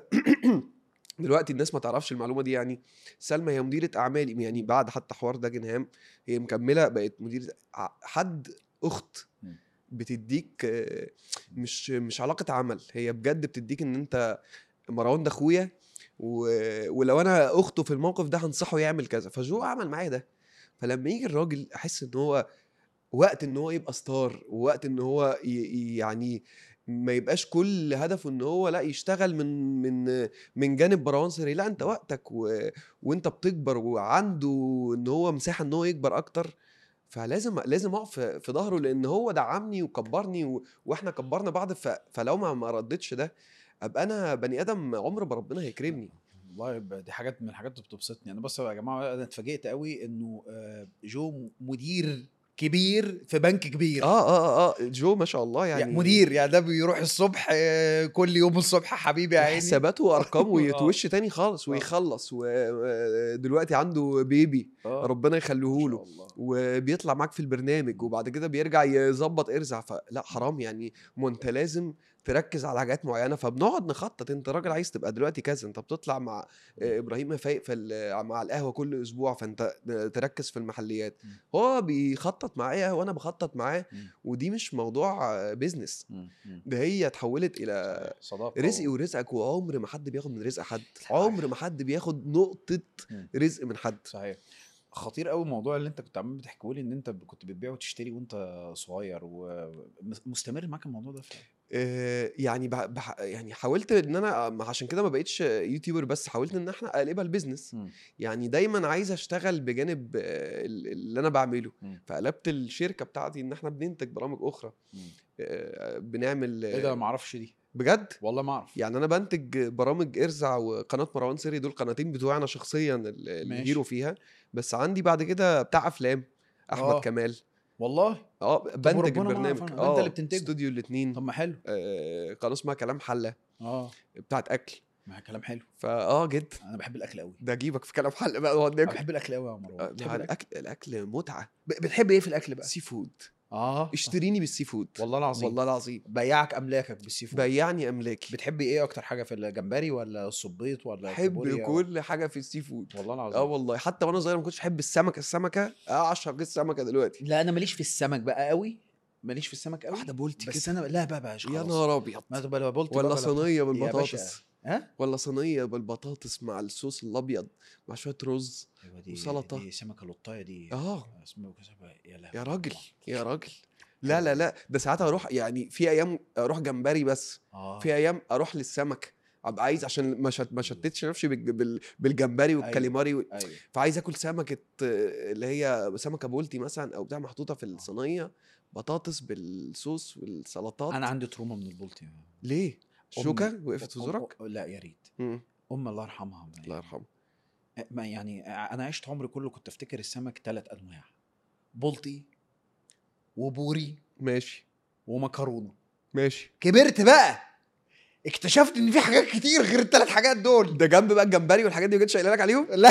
دلوقتي الناس ما تعرفش المعلومه دي يعني سلمى هي مديره اعمالي يعني بعد حتى حوار داجنهام هي مكمله بقت مديره ع- حد اخت مم. بتديك آه، مش مش علاقه عمل هي بجد بتديك ان انت مروان ده اخويا و- ولو انا اخته في الموقف ده هنصحه يعمل كذا فجو عمل معايا ده فلما يجي الراجل احس ان هو وقت ان هو يبقى ستار ووقت ان هو ي- ي- يعني ما يبقاش كل هدفه ان هو لا يشتغل من من من جانب مروان سري لا انت وقتك و... وانت بتكبر وعنده ان هو مساحه ان هو يكبر اكتر فلازم لازم اقف في في ظهره لان هو دعمني وكبرني و... واحنا كبرنا بعض ف... فلو ما ما ردتش ده ابقى انا بني ادم عمر ما ربنا هيكرمني والله ب- دي حاجات من الحاجات اللي بتبسطني انا بس يا جماعه انا اتفاجئت قوي انه آه، جو مدير كبير في بنك كبير اه اه اه جو ما شاء الله يعني, يعني مدير يعني ده بيروح الصبح آه، كل يوم الصبح حبيبي يا عيني حساباته وارقامه آه. يتوش تاني خالص آه. ويخلص ودلوقتي عنده بيبي آه، ربنا ما يخليه شاء له الله. وبيطلع معاك في البرنامج وبعد كده بيرجع يظبط ارزع فلا حرام يعني ما انت لازم تركز على حاجات معينه فبنقعد نخطط انت راجل عايز تبقى دلوقتي كذا انت بتطلع مع آه، ابراهيم فايق في ال- مع القهوه كل اسبوع فانت تركز في المحليات مم. هو بيخطط معايا وانا بخطط معاه مم. ودي مش موضوع بيزنس مم، مم. ده هي اتحولت الى صداقه رزقي و- ورزقك وعمر ما حد بياخد من رزق حد صحيح. عمر ما حد بياخد نقطة مم. رزق من حد صحيح خطير قوي الموضوع اللي انت كنت عمال بتحكيه لي ان انت كنت بتبيع وتشتري وانت صغير ومستمر معاك الموضوع ده في آه، يعني بح بح يعني حاولت ان انا ما- عشان كده ما بقتش يوتيوبر بس حاولت ان احنا اقلبها البيزنس مم. يعني دايما عايز اشتغل بجانب آه، ال- اللي انا بعمله مم. فقلبت الشركة بتاعتي ان احنا بننتج برامج اخرى مم. آه، بنعمل ايه ده ما اعرفش دي بجد والله ما اعرف يعني انا بنتج برامج ارزع وقناه مروان سري دول قناتين بتوعي انا شخصيا ال- الهيرو فيها بس عندي بعد كده بتاع افلام احمد آه. كمال والله اه بنتج وربنا ما البرنامج أعرف أنا. ده أنت اللي بتنتجه. استوديو الاثنين طب ما حلو آه قناه اسمها كلام حله اه بتاعت اكل ما كلام حلو فاه جد انا بحب الاكل قوي ده اجيبك في كلام حله بقى نقعد انا ناكل بحب الاكل قوي يا مروان آه، بتحب مع الاكل الاكل الاكل متعه ب- بتحب ايه في الاكل بقى سي فود اه اشتريني بالسي فود والله العظيم والله العظيم بيعك املاكك بالسي فود بيعني املاكي بتحبي ايه اكتر حاجه في الجمبري ولا الصبيط ولا بحب الكابوريا؟ كل حاجه في السي فود والله العظيم اه والله حتى وانا صغير ما كنتش بحب السمك السمكه اعشق السمكه دلوقتي لا انا ماليش في السمك بقى قوي ماليش في السمك قوي واحده بولتي بس كده انا لا بقى بقى يا نهار ابيض ما تبقى بولتي ولا بقى صينيه يا بالبطاطس باشا. ها ولا صينيه بالبطاطس مع الصوص الابيض مع شويه رز ايوه دي وسلطة. دي سمكه لطايه دي اه اسمها سمكة- يا لهوي يا راجل الله. يا راجل لا لا لا ده ساعات اروح يعني في ايام اروح جمبري بس اه في ايام اروح للسمك ابقى عايز عشان ما شت- ما شتتش نفسي بالج- بال- بالجمبري والكاليماري وال- ايوه فعايز اكل سمكه آه، اللي هي سمكه بولتي مثلا او بتاع محطوطه في الصينيه بطاطس بالصوص والسلطات انا عندي تروما من البولتي ليه الشوكه أم- وقفت في أم- زورك أم- لا يا ريت مم. ام الله يرحمها الله يرحمه ما يعني انا عشت عمري كله كنت افتكر السمك ثلاث انواع بلطي وبوري ماشي ومكرونه ماشي كبرت بقى اكتشفت ان في حاجات كتير غير الثلاث حاجات دول ده جنب بقى الجمبري والحاجات دي ما جيتش قايله لك عليهم لا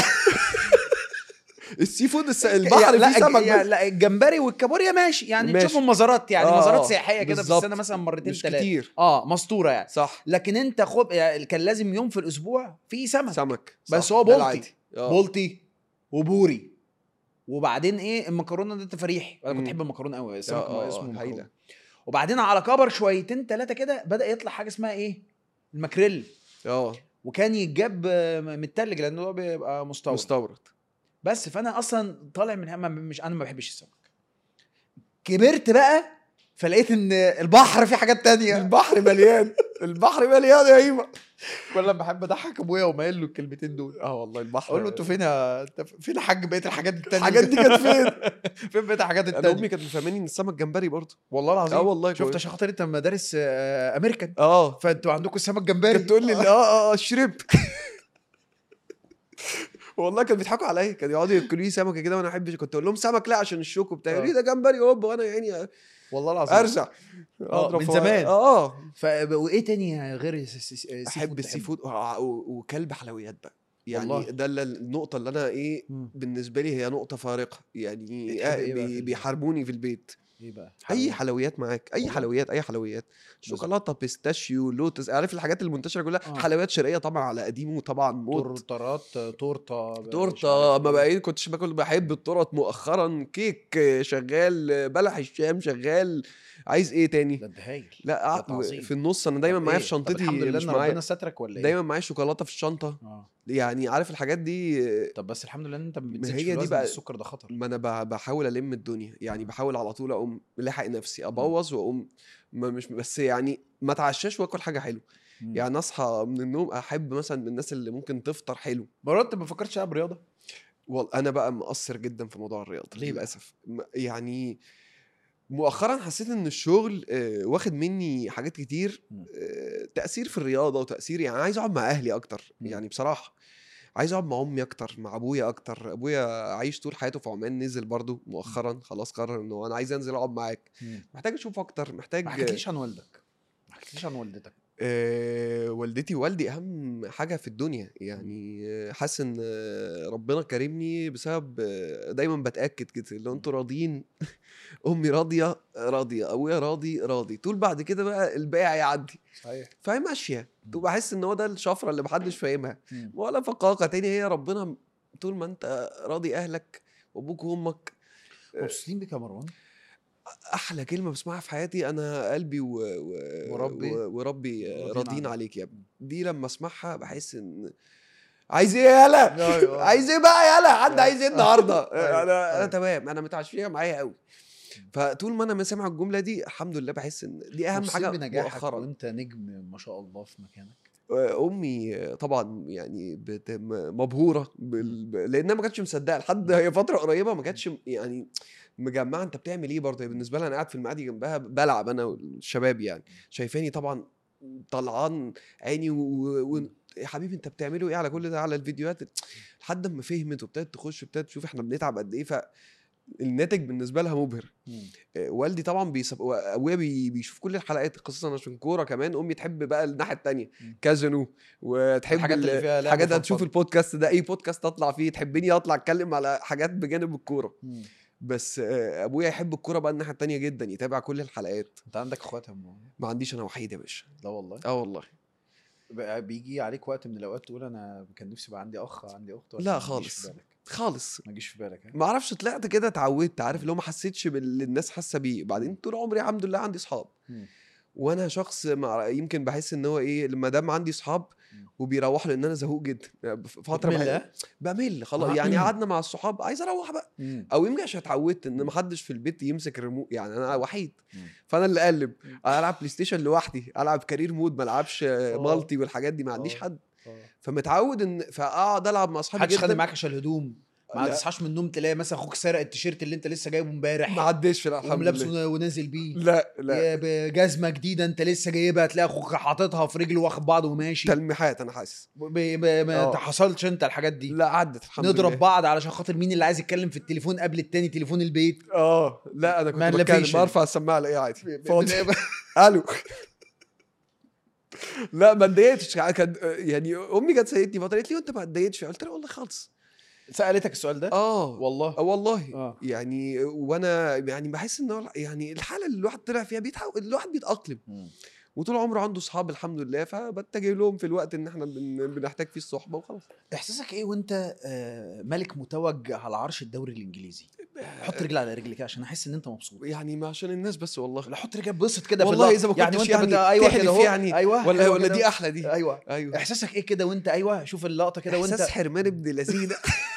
السي فود الس... البحر لا فيه سمك يا- بس. لا الجمبري والكابوريا ماشي يعني ماشي. تشوفهم مزارات يعني آه، مزارات آه، سياحيه كده في بالظبط. السنه مثلا مرتين مش ثلاثه كتير اه مسطوره يعني صح لكن انت خب يعني كان لازم يوم في الاسبوع في سمك سمك بس صح، هو ده بولتي. العادي. آه. بولتي وبوري وبعدين ايه المكرونه ده تفريحي انا كنت مم. بحب المكرونه قوي السمك آه، آه، اسمه مكرونه هايلة. وبعدين على كبر شويتين ثلاثه كده بدا يطلع حاجه اسمها ايه الماكريل اه وكان يتجاب آه، متلج لانه هو بيبقى مستورد مستورد بس فانا اصلا طالع من هم مش انا ما بحبش السمك كبرت بقى فلقيت ان البحر فيه حاجات تانية البحر مليان البحر مليان يا هيما ولا بحب اضحك ابويا ومايل له الكلمتين دول اه والله البحر اقول له انتوا فين يا انت فين يا حاج بقيه الحاجات التانية الحاجات دي كانت فين؟ فين بقيه الحاجات انا التانية امي كانت مفهماني ان السمك جمبري برضه والله العظيم اه والله شفت كويس. عشان خاطر انت مدارس آه، امريكان اه فانتوا عندكم السمك جمبري كانت تقول لي اه اه اه شرب والله كانوا بيضحكوا عليا كانوا يقعدوا ياكلوا لي سمكه كده وانا احبش كنت اقول لهم سمك لا عشان الشوك وبتاع يقولوا لي ده جمبري هوب وانا يعني والله العظيم ارجع آه، أضرب من فوق- زمان. اه ف... وايه تاني غير الس- الس- السي احب فود السي تحبه؟ فود وع- و- وكلب حلويات بقى يعني والله. ده اللي- النقطه اللي انا ايه مم. بالنسبه لي هي نقطه فارقه يعني بتحب آه إيه بقى في بي ال- بيحاربوني في البيت ايه بقى اي حلويات معاك اي والله. حلويات اي حلويات شوكولاته بيستاشيو لوتس عارف الحاجات المنتشره كلها آه. حلويات شرقيه طبعا على قديمه طبعا موت تورترات تورته مش تورته عارف ما إيه. بقيت كنتش باكل بحب التورت مؤخرا كيك شغال بلح الشام شغال عايز ايه تاني ده ده هايل لا ده أع- تعظيم. في النص انا دايما طب معايا إيه؟ في طب شنطتي الحمد لله مش ان معايا ربنا سترك ولا ايه دايما معايا شوكولاته في الشنطه اه يعني عارف الحاجات دي طب بس الحمد لله ان انت ما ما بتزيدش هي في دي الوزن بقى- السكر ده خطر ما انا ب- بحاول الم الدنيا يعني بحاول على طول اقوم لاحق نفسي ابوظ واقوم ما مش بس يعني ما اتعشاش واكل حاجه حلوه مم. يعني اصحى من النوم احب مثلا من الناس اللي ممكن تفطر حلو مرات ما فكرتش العب رياضه والله انا بقى مقصر جدا في موضوع الرياضه ليه بقى؟ للاسف م- يعني مؤخرا حسيت ان الشغل آه، واخد مني حاجات كتير مم. آه، تاثير في الرياضه وتاثير يعني عايز اقعد مع اهلي اكتر مم. يعني بصراحه عايز اقعد مع امي اكتر مع ابويا اكتر ابويا عايش طول حياته في عمان نزل برضو مؤخرا خلاص قرر انه انا عايز انزل اقعد معاك محتاج اشوف اكتر محتاج ما حكيتليش عن والدك ما حكيتليش عن والدتك آه، والدتي ووالدي اهم حاجه في الدنيا يعني آه، حاسس ان آه، ربنا كرمني بسبب آه، دايما بتاكد كده لو انتوا راضيين امي راضيه راضيه ابويا راضي راضي طول بعد كده بقى الباقي هيعدي صحيح فهي ماشيه بحس ان هو ده الشفره اللي محدش فاهمها مم. ولا فقاقه تاني هي ربنا طول ما انت راضي اهلك وابوك وامك مبسوطين بك يا مروان احلى كلمه بسمعها في حياتي انا قلبي و... و... وربي و... وربي راضين راضيين عنك. عليك يا ابني دي لما اسمعها بحس ان عايز ايه يالا أيوة. عايز ايه بقى يالا حد عايز ايه النهارده أيوة. انا انا أيوة. تمام انا متعشيه معايا قوي فطول ما انا سامع الجمله دي الحمد لله بحس ان دي اهم مبسوطين حاجه بنجاحك مؤخرا وانت نجم ما شاء الله في مكانك امي طبعا يعني بت... م- مبهوره بال... ب- لانها ما كانتش مصدقه لحد هي فتره قريبه ما كانتش يعني مجمعه انت بتعمل ايه برضه هي بالنسبه لها انا قاعد في المعادي جنبها بلعب انا والشباب يعني شايفاني طبعا طلعان عيني و... و... يا حبيبي انت بتعمله ايه على كل ده على الفيديوهات لحد ما فهمت وابتدت تخش وابتدت تشوف احنا بنتعب قد ايه فالناتج بالنسبه لها مبهر آه، والدي طبعا بيسب... ابويا بي... بيشوف كل الحلقات خصوصا عشان كوره كمان امي تحب بقى الناحيه التانية مم. كازينو وتحب الحاجات اللي ال- فيها لعب حاجات وفن هتشوف فن. البودكاست ده اي بودكاست اطلع فيه تحبني اطلع اتكلم على حاجات بجانب الكوره مم. بس آه، ابويا يحب الكوره بقى الناحيه التانيه جدا يتابع كل الحلقات انت عندك اخوات يا أم؟ ما عنديش انا وحيد يا باشا لا والله اه والله بقى بيجي عليك وقت من الاوقات تقول انا كان نفسي يبقى عندي اخ عندي اخت ولا لا ما يجيش خالص. في بالك خالص ما يجيش في بالك ها؟ ما اعرفش طلعت كده اتعودت عارف اللي هو ما حسيتش باللي الناس حاسه بيه بعدين طول عمري الحمد لله عندي اصحاب مم. وانا شخص مع يمكن بحس ان هو ايه لما دام عندي اصحاب مم. وبيروحوا لان انا زهوق جدا يعني ف- فتره بتمل، بح- ها؟ بمل خلاص آه. يعني قعدنا مع الصحاب عايز اروح بقى مم. او يمكن عشان اتعودت ان ما حدش في البيت يمسك الريموت يعني انا وحيد مم. فانا اللي اقلب مم. العب بلاي ستيشن لوحدي العب كارير مود ما العبش آه، آه. مالتي والحاجات دي ما عنديش آه. حد آه. فمتعود ان فاقعد العب مع اصحابي محدش خد جدا معاك عشان الهدوم ما لا. تصحاش من النوم تلاقي مثلا اخوك سرق التيشيرت اللي انت لسه جايبه ما امبارح عديش لا وقام الحمد لابسه لله ونازل بيه لا لا يا بجزمه جديده انت لسه جايبها تلاقي اخوك حاططها في رجله واخد بعضه وماشي تلميحات انا حاسس ب- ب- ما آه. حصلش انت الحاجات دي لا عدت الحمد نضرب لله. بعض علشان خاطر مين اللي عايز يتكلم في التليفون قبل التاني تليفون البيت اه لا انا ما كنت بتكلم نلفيش. برفع السماعه الاقيه عادي فاضي بن- الو لا ما اتضايقتش كان يعني امي كانت سالتني فتره قالت لي وانت ما اتضايقتش قلت لها والله خالص سالتك السؤال ده اه والله آه والله اه يعني وانا يعني بحس ان هو يعني الحاله اللي الواحد طلع فيها بيتحول الواحد بيتاقلم مم. وطول عمره عنده اصحاب الحمد لله فبتجه لهم في الوقت ان احنا بن- بنحتاج فيه الصحبه وخلاص احساسك ايه وانت آه، ملك متوج على عرش الدوري الانجليزي حط رجل على رجل كده عشان احس ان انت مبسوط يعني ما عشان الناس بس والله لا حط رجل بصت كده في والله اللقطة. اذا ما يعني كنتش وانت يعني, بت... ايوه تحلف كده اهو يعني ايوه ولا أيوة ولا كده. دي احلى دي ايوه ايوه احساسك ايه كده وانت ايوه شوف اللقطه كده وانت احساس حرمان ابن لذينه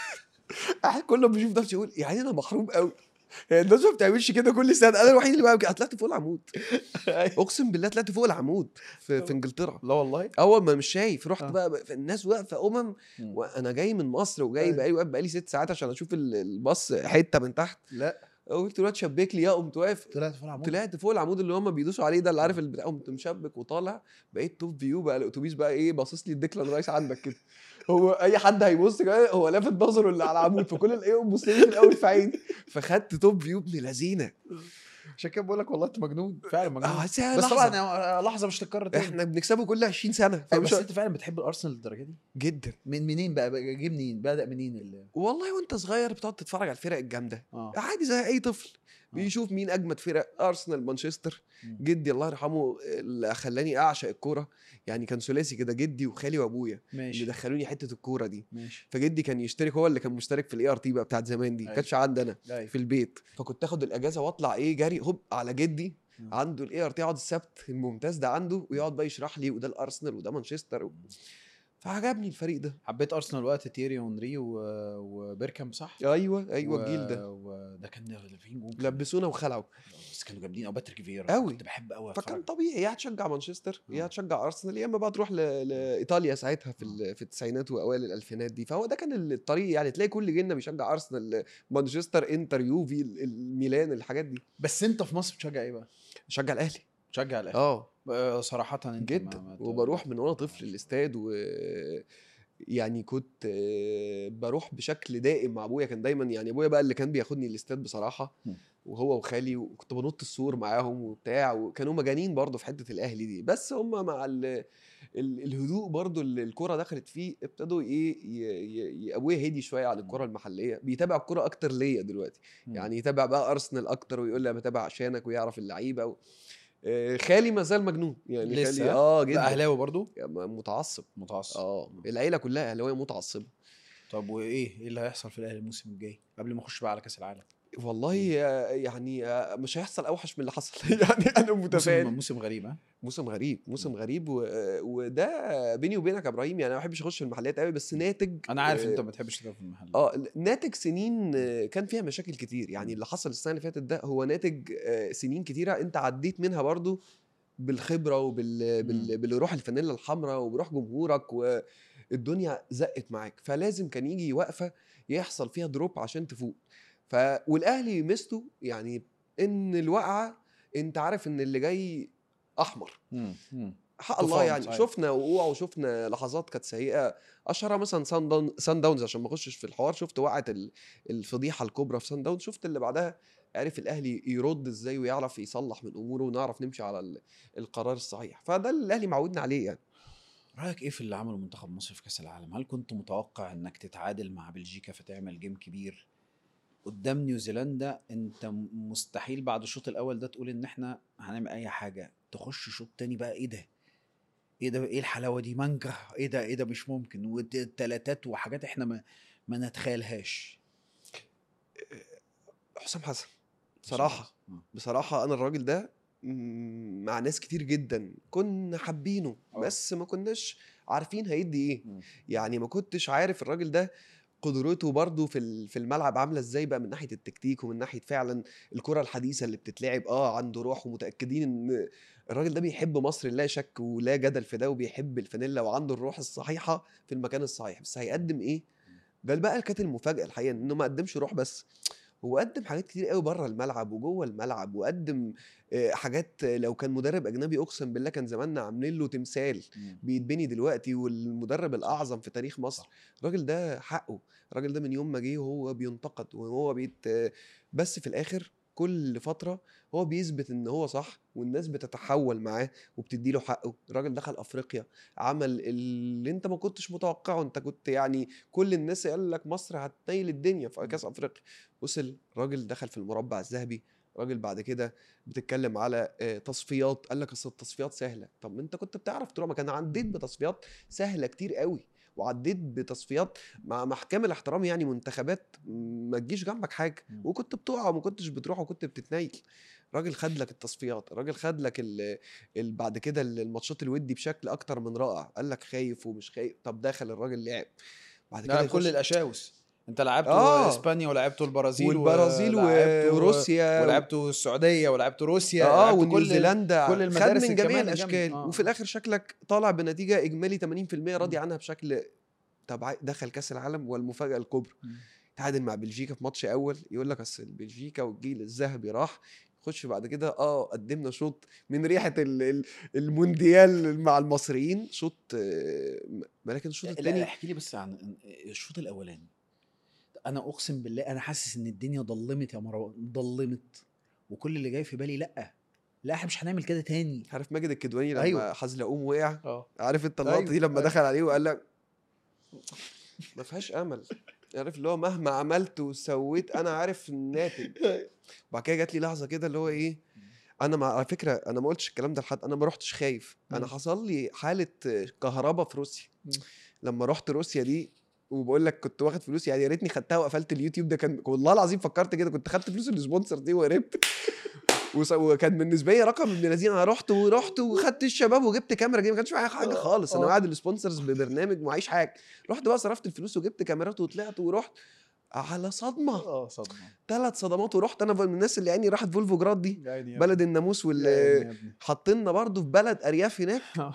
أحد كل ما بيشوف نفسه يقول يعني انا محروم قوي يعني الناس ما بتعملش كده كل سنه انا الوحيد اللي بعمل كده طلعت فوق العمود اقسم بالله طلعت فوق العمود في, في انجلترا لا والله اول ما مش شايف رحت آه. بقى في الناس واقفه امم مم. وانا جاي من مصر وجاي أيوة. بقالي واقف بقالي ست ساعات عشان اشوف ال- الباص حته من تحت لا قلت له شبك لي يا قمت واقف طلعت في العمود طلعت فوق العمود اللي هم بيدوسوا عليه ده اللي عارف البتاع قمت مشبك وطالع بقيت توب فيو بقى الاتوبيس بقى ايه باصص لي الديكلان رايس عندك كده هو اي حد هيبص كده هو لافت نظره اللي على العمود فكل اللي ايه بص لي في الاول في عيني فخدت توب فيو ابن لذينه عشان كده بقول لك والله انت مجنون فعلا مجنون اه بس بس طبعا آه، لحظه مش تتكرر تاني احنا بنكسبه كل 20 سنه أيوة، بس فمش انت فعلا بتحب الارسنال للدرجه دي جدا من منين بقى بقى جه منين بدا منين ال... والله وانت صغير بتقعد تتفرج على الفرق الجامده اه عادي زي اي طفل آه. بيشوف مين اجمد فرق ارسنال مانشستر مم. جدي الله يرحمه اللي خلاني اعشق الكوره يعني كان ثلاثي كده جدي وخالي وابويا اللي ماشي دخلوني حته الكوره دي ماشي فجدي كان يشترك هو اللي كان مشترك في الاي ار تي بقى بتاعت زمان دي أيوة. كانتش عندي انا أيوة. في البيت فكنت اخد الاجازه واطلع ايه جري هوب على جدي مم. عنده الاي ار تي يقعد السبت الممتاز ده عنده ويقعد بقى يشرح لي وده الارسنال وده مانشستر و... فعجبني الفريق ده حبيت ارسنال وقت تيري اونري و... وبيركام صح؟ ايوه ايوه الجيل و... ده وده كان في نجوم لبسونا وخلعوا بس كانوا جامدين او باتريك فييرا أوي. كنت بحب قوي فكان طبيعي يا هتشجع مانشستر يا آه. هتشجع ارسنال يا اما بقى تروح ل... لايطاليا ساعتها في ال... في التسعينات واوائل الالفينات دي فهو ده كان الطريق يعني تلاقي كل جيلنا بيشجع ارسنال مانشستر انتر يوفي ال- الميلان الحاجات دي بس انت في مصر بتشجع ايه بقى؟ شجع الاهلي بتشجع الاهلي اه آه، صراحة انت جدا ما- ما ت- وبروح من وانا طفل الاستاد و يعني كنت آه، بروح بشكل دائم مع ابويا كان دايما يعني ابويا بقى اللي كان بياخدني الاستاد بصراحه م. وهو وخالي وكنت بنط السور معاهم وبتاع وكانوا مجانين برضه في حته الاهلي دي بس هم مع ال... ال... الهدوء برضه اللي الكره دخلت فيه ابتدوا ايه ي... ي... ي... ابويا هدي شويه على الكره المحليه بيتابع الكره اكتر ليا دلوقتي م. يعني يتابع بقى ارسنال اكتر ويقول لي انا بتابع عشانك ويعرف اللعيبه و... آه، خالي ما زال مجنون يعني لسه؟ خالي اه ده جدا اهلاوي برضو يعني متعصب متعصب اه العيله كلها اهلاويه متعصبه طب وايه ايه اللي هيحصل في الاهلي الموسم الجاي قبل ما نخش بقى على كاس العالم والله آه، يعني آه، مش هيحصل اوحش من اللي حصل يعني انا موسم متفائل موسم غريب ها موسم غريب موسم غريب و... آه، وده بيني وبينك يا ابراهيم يعني انا ما بحبش اخش في المحلات قوي بس ناتج انا عارف آه، انت ما بتحبش تلعب في المحل اه ناتج سنين آه، كان فيها مشاكل كتير يعني اللي حصل السنه اللي فاتت ده هو ناتج آه، سنين كتيره انت عديت منها برضو بالخبره وبال بال... بالروح الفانيلا الحمراء وبروح جمهورك والدنيا زقت معاك فلازم كان يجي وقفه يحصل فيها دروب عشان تفوق ف والاهلي ميزته يعني ان الوقعه انت عارف ان اللي جاي احمر مم. مم. حق الله طوفان، يعني صحيح. شفنا وقوع وشفنا لحظات كانت سيئه اشهرها مثلا سان داون سان داونز عشان ما اخشش في الحوار شفت وقعه ال- الفضيحه الكبرى في سان داونز شفت اللي بعدها عرف الاهلي يرد ازاي ويعرف يصلح من اموره ونعرف نمشي على ال- القرار الصحيح فده اللي الاهلي معودنا عليه يعني رايك ايه في اللي عمله منتخب مصر في كاس العالم هل كنت متوقع انك تتعادل مع بلجيكا فتعمل جيم كبير قدام نيوزيلندا انت م- مستحيل بعد الشوط الاول ده تقول ان احنا هنعمل اي حاجه تخش شوط تاني بقى ايه ده ايه ده ايه الحلاوه دي مانجا ايه ده ايه ده مش ممكن والتلاتات وحاجات احنا ما ما نتخيلهاش حسام حسن بصراحه آه. بصراحه انا الراجل ده مم، مع ناس كتير جدا كنا حابينه آه. بس ما كناش عارفين هيدي ايه مم. يعني ما كنتش عارف الراجل ده قدرته برضه في ال- في الملعب عامله ازاي بقى من ناحيه التكتيك ومن ناحيه فعلا الكره الحديثه اللي بتتلعب اه عنده روح ومتاكدين ان الراجل ده بيحب مصر لا شك ولا جدل في ده وبيحب الفانيلا وعنده الروح الصحيحه في المكان الصحيح بس هيقدم ايه ده بقى اللي كانت المفاجاه الحقيقه انه ما قدمش روح بس هو قدم حاجات كتير قوي بره الملعب وجوه الملعب وقدم آه، حاجات آه، لو كان مدرب اجنبي اقسم بالله كان زماننا عاملين له تمثال مم. بيتبني دلوقتي والمدرب الاعظم في تاريخ مصر الراجل ده حقه الراجل ده من يوم ما جه وهو بينتقد وهو بيت بس في الاخر كل فتره هو بيثبت ان هو صح والناس بتتحول معاه وبتدي له حقه الراجل دخل افريقيا عمل اللي انت ما كنتش متوقعه انت كنت يعني كل الناس قال لك مصر هتنيل الدنيا في كاس افريقيا وصل راجل دخل في المربع الذهبي راجل بعد كده بتتكلم على آه، تصفيات قال لك اصل التصفيات سهله طب ما انت كنت بتعرف تروح ما كان عديت بتصفيات سهله كتير قوي وعديت بتصفيات مع محكمة الاحترام يعني منتخبات ما تجيش جنبك حاجه مم. وكنت بتقع وما كنتش بتروح وكنت بتتنيل راجل خد لك التصفيات راجل خد لك ال ال بعد كده الماتشات الودي بشكل اكتر من رائع قال لك خايف ومش خايف طب دخل الراجل لعب بعد لا كده كل يخش- الاشاوس انت لعبته آه. اسبانيا ولعبته البرازيل والبرازيل و- ولعبته- وروسيا ولعبته السعوديه ولعبته روسيا اه لعبته كل- ونيوزيلندا كل خد المدارس من جميع كمان الجنب. الاشكال آه. وفي الاخر شكلك طالع بنتيجه اجمالي 80% راضي عنها بشكل طب عاي- دخل كاس العالم والمفاجاه الكبرى مم. تعادل مع بلجيكا في ماتش اول يقول لك اصل بلجيكا والجيل الذهبي راح خش بعد كده اه قدمنا شوط من ريحه ال- ال- المونديال مع المصريين شوط آه، ولكن الشوط لا الثاني احكي لي بس عن الشوط الاولاني انا اقسم بالله انا حاسس ان الدنيا ضلمت يا مروان ضلمت وكل اللي جاي في بالي لا لا احنا مش هنعمل كده تاني عارف ماجد الكدواني لما أيوة. أيوه. حزلقوم وقع اه عارف انت اللقطه أيوة، دي لما أيوة. دخل عليه وقال لك ما فيهاش امل عارف اللي هو مهما عملت وسويت انا عارف الناتج وبعد كده جات لي لحظه كده اللي هو ايه انا مع على فكره انا ما قلتش الكلام ده لحد انا ما رحتش خايف انا مم. حصل لي حاله كهرباء في روسيا مم. لما رحت روسيا دي وبقول لك كنت واخد فلوس يعني يا ريتني خدتها وقفلت اليوتيوب ده كان والله العظيم فكرت كده كنت خدت فلوس السبونسر دي وهربت وص- وكان بالنسبه لي رقم ابن الذين انا رحت ورحت وخدت الشباب وجبت كاميرا جديده ما كانش معايا حاجه خالص انا آه. قاعد السبونسرز ببرنامج معيش حاجه رحت بقى صرفت الفلوس وجبت كاميرات وطلعت ورحت على صدمه اه صدمه ثلاث صدمات ورحت انا من الناس اللي يعني راحت فولفو جراد دي يا عيني يا بلد الناموس ابني. وال يا عيني يا ابني. حاطيننا برضه في بلد ارياف هناك آه.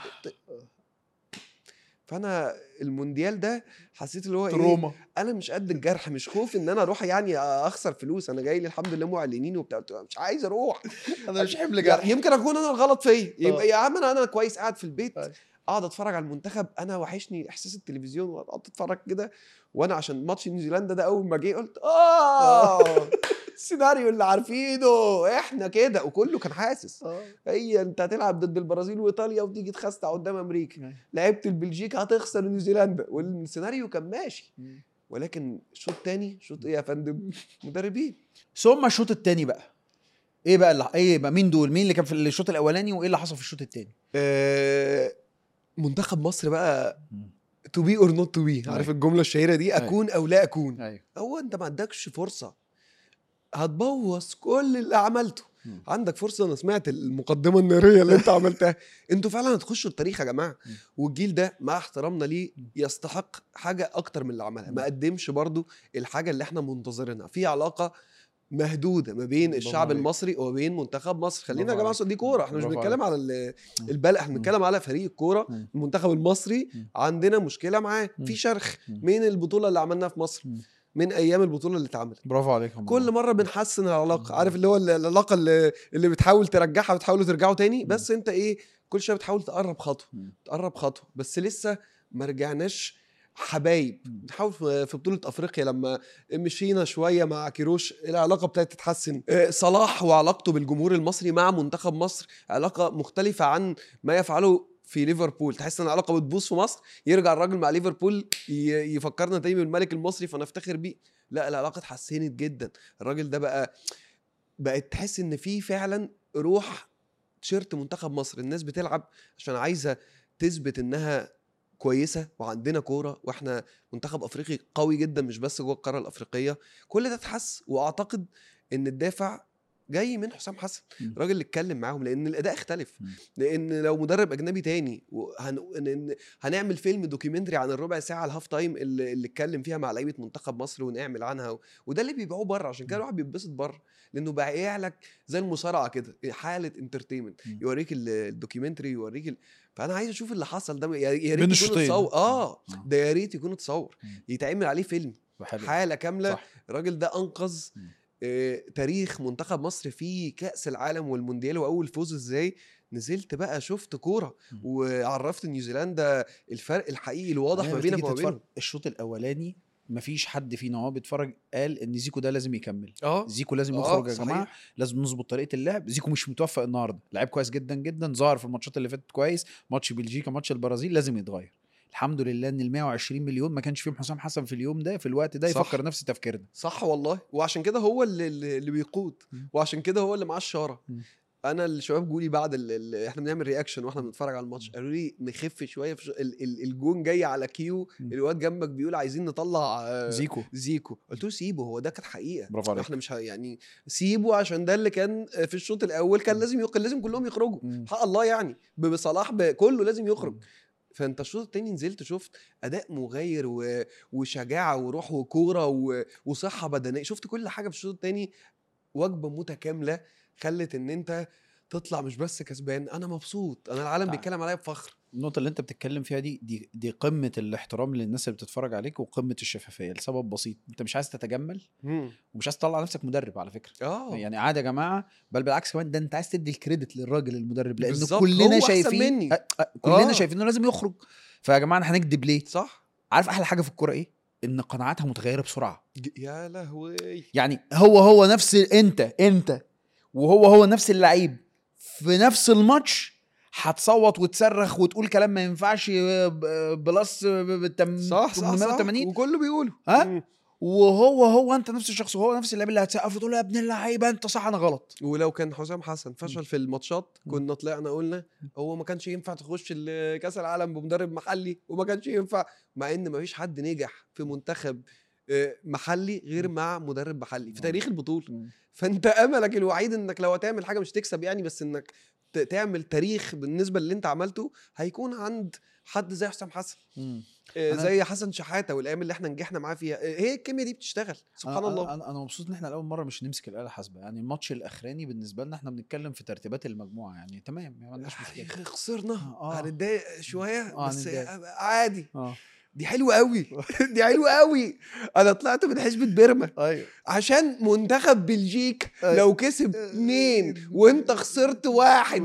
فانا المونديال ده حسيت اللي هو ايه تروما انا مش قد الجرح مش خوف ان انا اروح يعني اخسر فلوس انا جاي لي الحمد لله معلنين وبتاع قلت له مش عايز اروح انا مش حمل يعني يمكن اكون انا الغلط فيا آه. يبقى يا عم انا انا كويس قاعد في البيت أيوة. اقعد اتفرج على المنتخب انا وحشني احساس التلفزيون واقعد اتفرج كده وانا عشان ماتش نيوزيلندا ده اول ما جه قلت اه السيناريو اللي عارفينه احنا كده وكله كان حاسس هي انت هتلعب ضد البرازيل وايطاليا وتيجي تخستع قدام امريكا لعبت البلجيك هتخسر نيوزيلندا والسيناريو كان ماشي ولكن الشوط الثاني شوط ايه يا فندم مدربين ثم الشوط الثاني بقى ايه بقى اللي ايه بقى مين دول مين اللي كان في الشوط الاولاني وايه اللي حصل في الشوط الثاني آه منتخب مصر بقى تو بي اور نوت تو بي عارف الجمله الشهيره دي أيوة. اكون او لا اكون ايوه هو انت ما عندكش فرصه هتبوظ كل اللي عملته مم. عندك فرصه انا سمعت المقدمه الناريه اللي انت عملتها انتوا فعلا هتخشوا التاريخ يا جماعه مم. والجيل ده مع احترامنا ليه يستحق حاجه اكتر من اللي عملها ما قدمش برضو الحاجه اللي احنا منتظرينها في علاقه مهدوده ما بين برافو الشعب عليك. المصري وما بين منتخب مصر خلينا يا برافو جماعه عليك. دي كوره احنا مش برافو بنتكلم على ال- مم. البلد احنا مم. بنتكلم على فريق الكوره مم. المنتخب المصري مم. عندنا مشكله معاه مم. في شرخ مم. من البطوله اللي عملناها في مصر مم. من ايام البطوله اللي اتعملت برافو عليكم كل مره بنحسن العلاقه مم. عارف اللي هو ال- العلاقه اللي, اللي بتحاول ترجعها بتحاولوا ترجعوا تاني مم. بس انت ايه كل شويه بتحاول تقرب خطوه مم. تقرب خطوه بس لسه ما رجعناش حبايب مم. بنحاول في في بطوله افريقيا لما مشينا شويه مع كيروش العلاقه ابتدت تتحسن آه، صلاح وعلاقته بالجمهور المصري مع منتخب مصر علاقه مختلفه عن ما يفعله في ليفربول تحس ان العلاقه بتبوظ في مصر يرجع الراجل مع ليفربول ي- يفكرنا تاني بالملك المصري فنفتخر بيه لا العلاقه اتحسنت جدا الراجل ده بقى بقت تحس ان في فعلا روح تيشيرت منتخب مصر الناس بتلعب عشان عايزه تثبت انها كويسه وعندنا كوره واحنا منتخب افريقي قوي جدا مش بس جوه القاره الافريقيه كل ده اتحس واعتقد ان الدافع جاي من حسام حسن مم. الراجل اللي اتكلم معاهم لان الاداء اختلف مم. لان لو مدرب اجنبي تاني وهن... إن- هنعمل فيلم دوكيومنتري عن الربع ساعه الهاف تايم اللي, اللي اتكلم فيها مع لعيبه منتخب مصر ونعمل عنها و... وده اللي بيبيعوه بره عشان كده الواحد بيتبسط بره لانه بايع لك زي المصارعه كده حاله انترتينمنت مم. يوريك ال- الدوكيومنتري يوريك ال... فانا عايز اشوف اللي حصل ده يا يا بين ريت يكون الشوطين. اتصور اه آه. ده يا ريت يكون اتصور مم. يتعمل عليه فيلم وحلو. حاله كامله صح. الراجل ده انقذ مم. آه، تاريخ منتخب مصر في كاس العالم والمونديال واول فوز ازاي نزلت بقى شفت كوره مم. وعرفت نيوزيلندا الفرق الحقيقي الواضح يعني ما لما تيجي بينك وما تتفرج بينهم الشوط الاولاني مفيش حد فينا وهو بيتفرج قال ان زيكو ده لازم يكمل اه زيكو لازم آه، يخرج يا صحيح. جماعه لازم نظبط طريقه اللعب زيكو مش متوفق النهارده لعب كويس جدا جدا ظهر في الماتشات اللي فاتت كويس ماتش بلجيكا ماتش البرازيل لازم يتغير الحمد لله ان ال 120 مليون ما كانش فيهم حسام حسن في اليوم ده في الوقت ده صح. يفكر نفس تفكيرنا صح والله وعشان كده هو اللي, اللي اللي بيقود مم. وعشان كده هو اللي معاه الشاره مم. انا الشباب جولي بعد ال ال احنا بنعمل رياكشن واحنا بنتفرج على الماتش قالوا لي نخف شويه في ش- ال ال الجون جاي على كيو مم. الواد جنبك بيقول عايزين نطلع آه، زيكو زيكو قلت له سيبه هو ده كانت حقيقه برافو عليك احنا مش ه- يعني سيبه عشان ده اللي كان في الشوط الاول كان لازم يق... لازم كلهم يخرجوا مم. حق الله يعني ب- بصلاح ب... كله لازم يخرج فانت الشوط التاني نزلت شفت اداء مغاير و... وشجاعه وروح وكوره و... وصحه بدنيه شفت كل حاجه في الشوط التاني وجبه متكامله خلت ان انت تطلع مش بس كسبان انا مبسوط انا العالم تع- بيتكلم عليا بفخر النقطة اللي أنت بتتكلم فيها دي دي دي قمة الاحترام للناس اللي بتتفرج عليك وقمة الشفافية لسبب بسيط، أنت مش عايز تتجمل ومش عايز تطلع نفسك مدرب على فكرة. اه يعني عادي يا جماعه بل بالعكس كمان ده انت عايز تدي الكريدت للراجل المدرب لان بالظبط، كلنا هو أحسن شايفين مني. أ- أ- كلنا آه. شايفين انه لازم يخرج فيا جماعه احنا هنكدب ليه صح عارف احلى حاجه في الكوره ايه ان قناعاتها متغيره بسرعه ج- يا لهوي يعني هو هو نفس انت انت وهو هو نفس اللعيب في نفس الماتش هتصوت وتصرخ وتقول كلام ما ينفعش ب- بلس بالتم... صح صح, صح 880 وكله بيقوله ها؟ مم. وهو هو انت نفس الشخص وهو نفس اللعيب اللي هتسقف وتقول له يا ابن اللعيبه انت صح انا غلط ولو كان حسام حسن فشل في الماتشات كنا طلعنا قلنا هو ما كانش ينفع تخش ال- كاس العالم بمدرب محلي وما كانش ينفع مع ان ما فيش حد نجح في منتخب آه، محلي غير مع مدرب محلي في تاريخ البطوله فانت املك الوحيد انك لو هتعمل حاجه مش تكسب يعني بس انك ت- تعمل تاريخ بالنسبه اللي انت عملته هيكون عند حد زي حسام حسن مم. آه، أنا- زي حسن شحاته والايام اللي احنا نجحنا معاه فيها آه، هي الكيمياء دي بتشتغل سبحان أنا- الله انا انا مبسوط ان احنا لاول مره مش نمسك الاله الحاسبه يعني الماتش الاخراني بالنسبه لنا احنا بنتكلم في ترتيبات المجموعه يعني تمام ما عندناش مشكله يا أخي خسرنا آه. هنتضايق شويه آه، بس هنتضايق. عادي اه دي حلوه قوي دي حلوه قوي انا طلعت من حسبه بيرما ايوه عشان منتخب بلجيك أيوة. لو كسب اتنين وانت خسرت واحد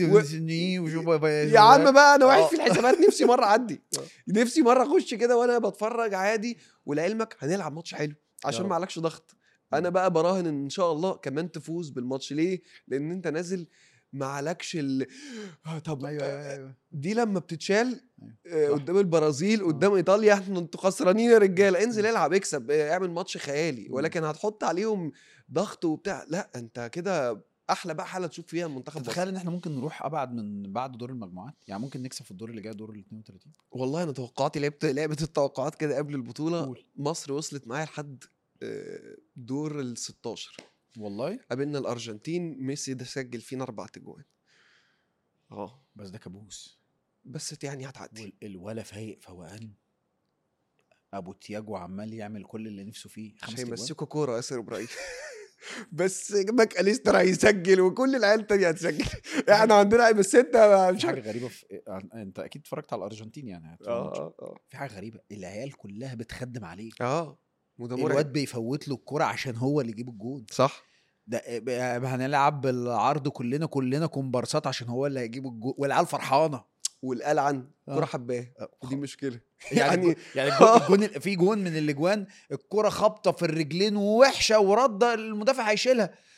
وشوف يا عم بقى انا آه. وحش في الحسابات نفسي مره اعدي نفسي مره اخش كده وانا بتفرج عادي ولعلمك هنلعب ماتش حلو عشان رب. ما عليكش ضغط انا بقى براهن ان ان شاء الله كمان تفوز بالماتش ليه لان انت نازل ما عليكش ال آه، طب ايوه آه، ايوه ايوه دي لما بتتشال أيوة. آه، صح. قدام البرازيل قدام ايطاليا احنا انتوا خسرانين يا رجاله انزل العب اكسب آه، اعمل ماتش خيالي مم. ولكن هتحط عليهم ضغط وبتاع لا انت كده احلى بقى حاله تشوف فيها المنتخب مصر. تتخيل ان احنا ممكن نروح ابعد من بعد دور المجموعات يعني ممكن نكسب في الدور اللي جاي دور ال 32 والله انا توقعاتي لعبت لعبه التوقعات كده قبل البطوله قول. مصر وصلت معايا لحد آه، دور ال 16 والله قابلنا الارجنتين ميسي ده سجل فينا اربع تجوان اه بس ده كابوس بس يعني هتعدي وال- الولا فايق فوقان ابو تياجو عمال يعمل كل اللي نفسه فيه مش خمس تجوان هيمسكوا كوره ياسر ابراهيم بس ماك اليستر هيسجل وكل العيال التانية هتسجل احنا عندنا بس انت مش في حاجه عارف غريبه في عن- انت اكيد اتفرجت على الارجنتين يعني في اه الماتش. اه اه في حاجه غريبه العيال كلها بتخدم عليه اه وده مرعب الواد بيفوت له الكرة عشان هو اللي يجيب الجون صح ده ب- هنلعب بالعرض كلنا كلنا كومبارسات عشان هو اللي هيجيب الجون والعيال فرحانه والقلعن آه. كوره حباه آه، دي مشكله يعني يعني يعني الجون, الجون في جون من الاجوان الكرة خابطه في الرجلين ووحشه ورده المدافع هيشيلها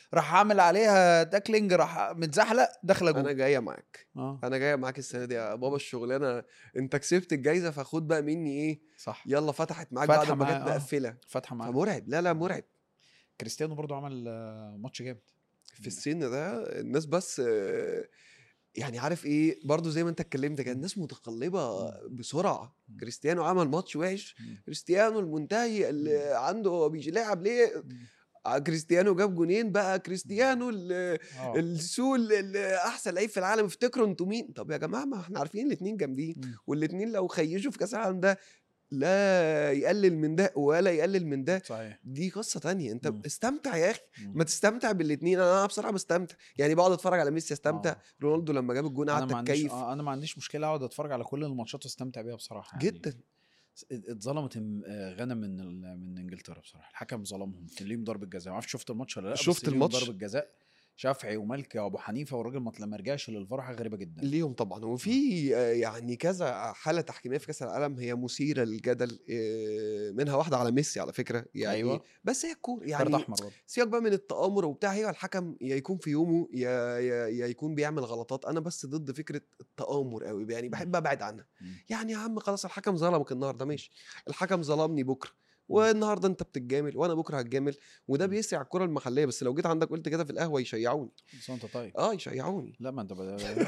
راح عامل عليها تاكلينج راح متزحلق داخله انا جول جايه معاك اه انا جايه معاك السنه دي يا بابا الشغلانه انت كسبت الجايزه فخد بقى مني ايه صح يلا فتحت معاك فاتحة بعد ما معاه، كانت آه. مقفله فاتحه معاه فمرعب لا لا مرعب كريستيانو برضو عمل آه، ماتش جامد في السن ده الناس بس آه، يعني عارف ايه برضو زي ما انت اتكلمت كان الناس متقلبه بسرعه مم. كريستيانو عمل ماتش وحش مم. كريستيانو المنتهي اللي عنده بيلعب ليه آه، كريستيانو جاب جونين بقى كريستيانو ال- آه. السول اللي احسن لعيب في العالم افتكروا انتوا مين طب يا جماعه ما احنا عارفين الاثنين جامدين مم. والاثنين لو خيشوا في كاس العالم ده لا يقلل من ده ولا يقلل من ده صحيح دي قصه تانية انت مم. استمتع يا اخي مم. ما تستمتع بالاثنين انا بصراحه بستمتع يعني بقعد اتفرج على ميسي استمتع آه. رونالدو لما جاب الجون انا قعدت ما عنديش اتكيف آه، انا ما عنديش مشكله اقعد اتفرج على كل الماتشات واستمتع بيها بصراحه يعني. جدا ات- اتظلمت ام- آه، غانا من ال- من انجلترا بصراحه الحكم ظلمهم كان ليهم ضربه جزاء ما اعرفش شفت الماتش ولا لا بس شفت ليهم الماتش. ضربه جزاء شافعي ومالكي وابو حنيفه والراجل ما ما رجعش للفار حاجه غريبه جدا ليهم طبعا وفي آه، يعني كذا حاله تحكيميه في كاس العالم هي مثيره للجدل آه، منها واحده على ميسي على فكره يعني أيوة. بس هي الكوره كارت يعني احمر برضه سيبك بقى من التآمر وبتاع هي الحكم يا يكون في يومه يا يا, يا يكون بيعمل غلطات انا بس ضد فكره التآمر قوي يعني بحب ابعد عنها مم. يعني يا عم خلاص الحكم ظلمك النهارده ماشي الحكم ظلمني بكره والنهارده انت بتتجامل وانا بكره هتجامل وده بيسرع الكره المحليه بس لو جيت عندك قلت كده في القهوه يشيعوني بس انت طيب اه يشيعوني لا ما انت بد-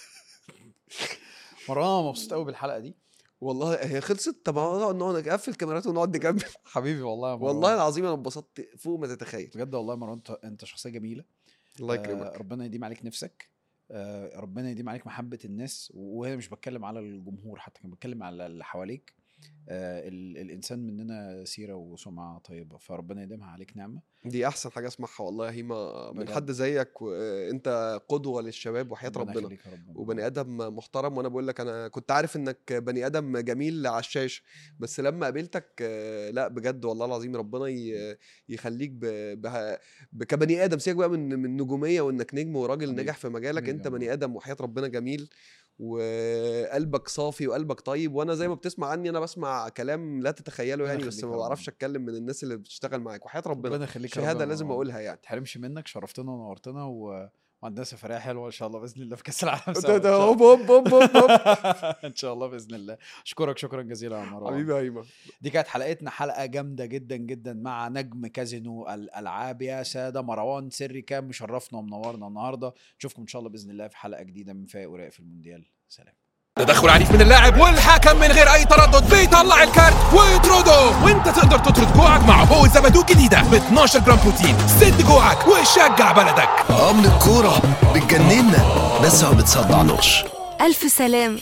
مروان أنا مبسوط قوي بالحلقه دي والله هي خلصت طب نقعد نقعد نقفل الكاميرات ونقعد نكمل حبيبي والله يا مروان. والله العظيم انا اتبسطت فوق ما تتخيل بجد والله يا مروان انت انت شخصيه جميله الله آه يكرمك ربنا يديم عليك نفسك آه ربنا يديم عليك محبه الناس وهنا مش بتكلم على الجمهور حتى كان بتكلم على اللي حواليك آه ال الانسان مننا سيره وسمعه طيبه فربنا يديمها عليك نعمه دي احسن حاجه اسمعها والله يا هيما من بجد. حد زيك وانت قدوه للشباب وحياه ربنا يخليك يا رب وبني ادم محترم وانا بقول لك انا كنت عارف انك بني ادم جميل على الشاشه بس لما قابلتك آه، لا بجد والله العظيم ربنا ي- يخليك ب... ب... ب... كبني ادم سيبك بقى من من نجوميه وانك نجم وراجل حبيبي. ناجح في مجالك حبيبي انت يا بني ادم وحياه ربنا جميل وقلبك صافي وقلبك طيب وانا زي ما بتسمع عني انا بسمع كلام لا تتخيله ربنا يعني بس يخليك ما يا رب. بعرفش اتكلم من الناس اللي بتشتغل معاك وحياه ربنا ربنا يخليك يا رب شهاده يا لازم مروان. اقولها يعني تحرمش منك شرفتنا ونورتنا و... وعندنا سفريه حلوه ان شاء الله باذن الله في كاس العالم ده سوا إن ده شاء هوب هوب هوب هوب هوب. ان شاء الله باذن الله اشكرك شكرا جزيلا يا مروان حبيبي يا هيما دي كانت حلقتنا حلقه جامده جدا جدا مع نجم كازينو الالعاب يا ساده مروان سري كان مشرفنا ومنورنا النهارده نشوفكم ان شاء الله باذن الله في حلقه جديده من فايق ورايق في المونديال سلام تدخل عنيف من اللاعب والحكم من غير اي تردد بيطلع الكارت ويطرده وانت تقدر تطرد جوعك مع هو زبادو جديده ب 12 جرام بروتين سد جوعك وشجع بلدك اه من الكورة بتجننا بس ما بتصدعناش ألف سلام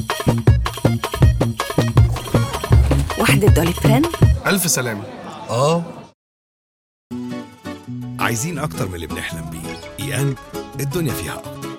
وحدة دوليبرين ألف سلامة اه عايزين أكتر من اللي بنحلم بيه إيان الدنيا فيها أكتر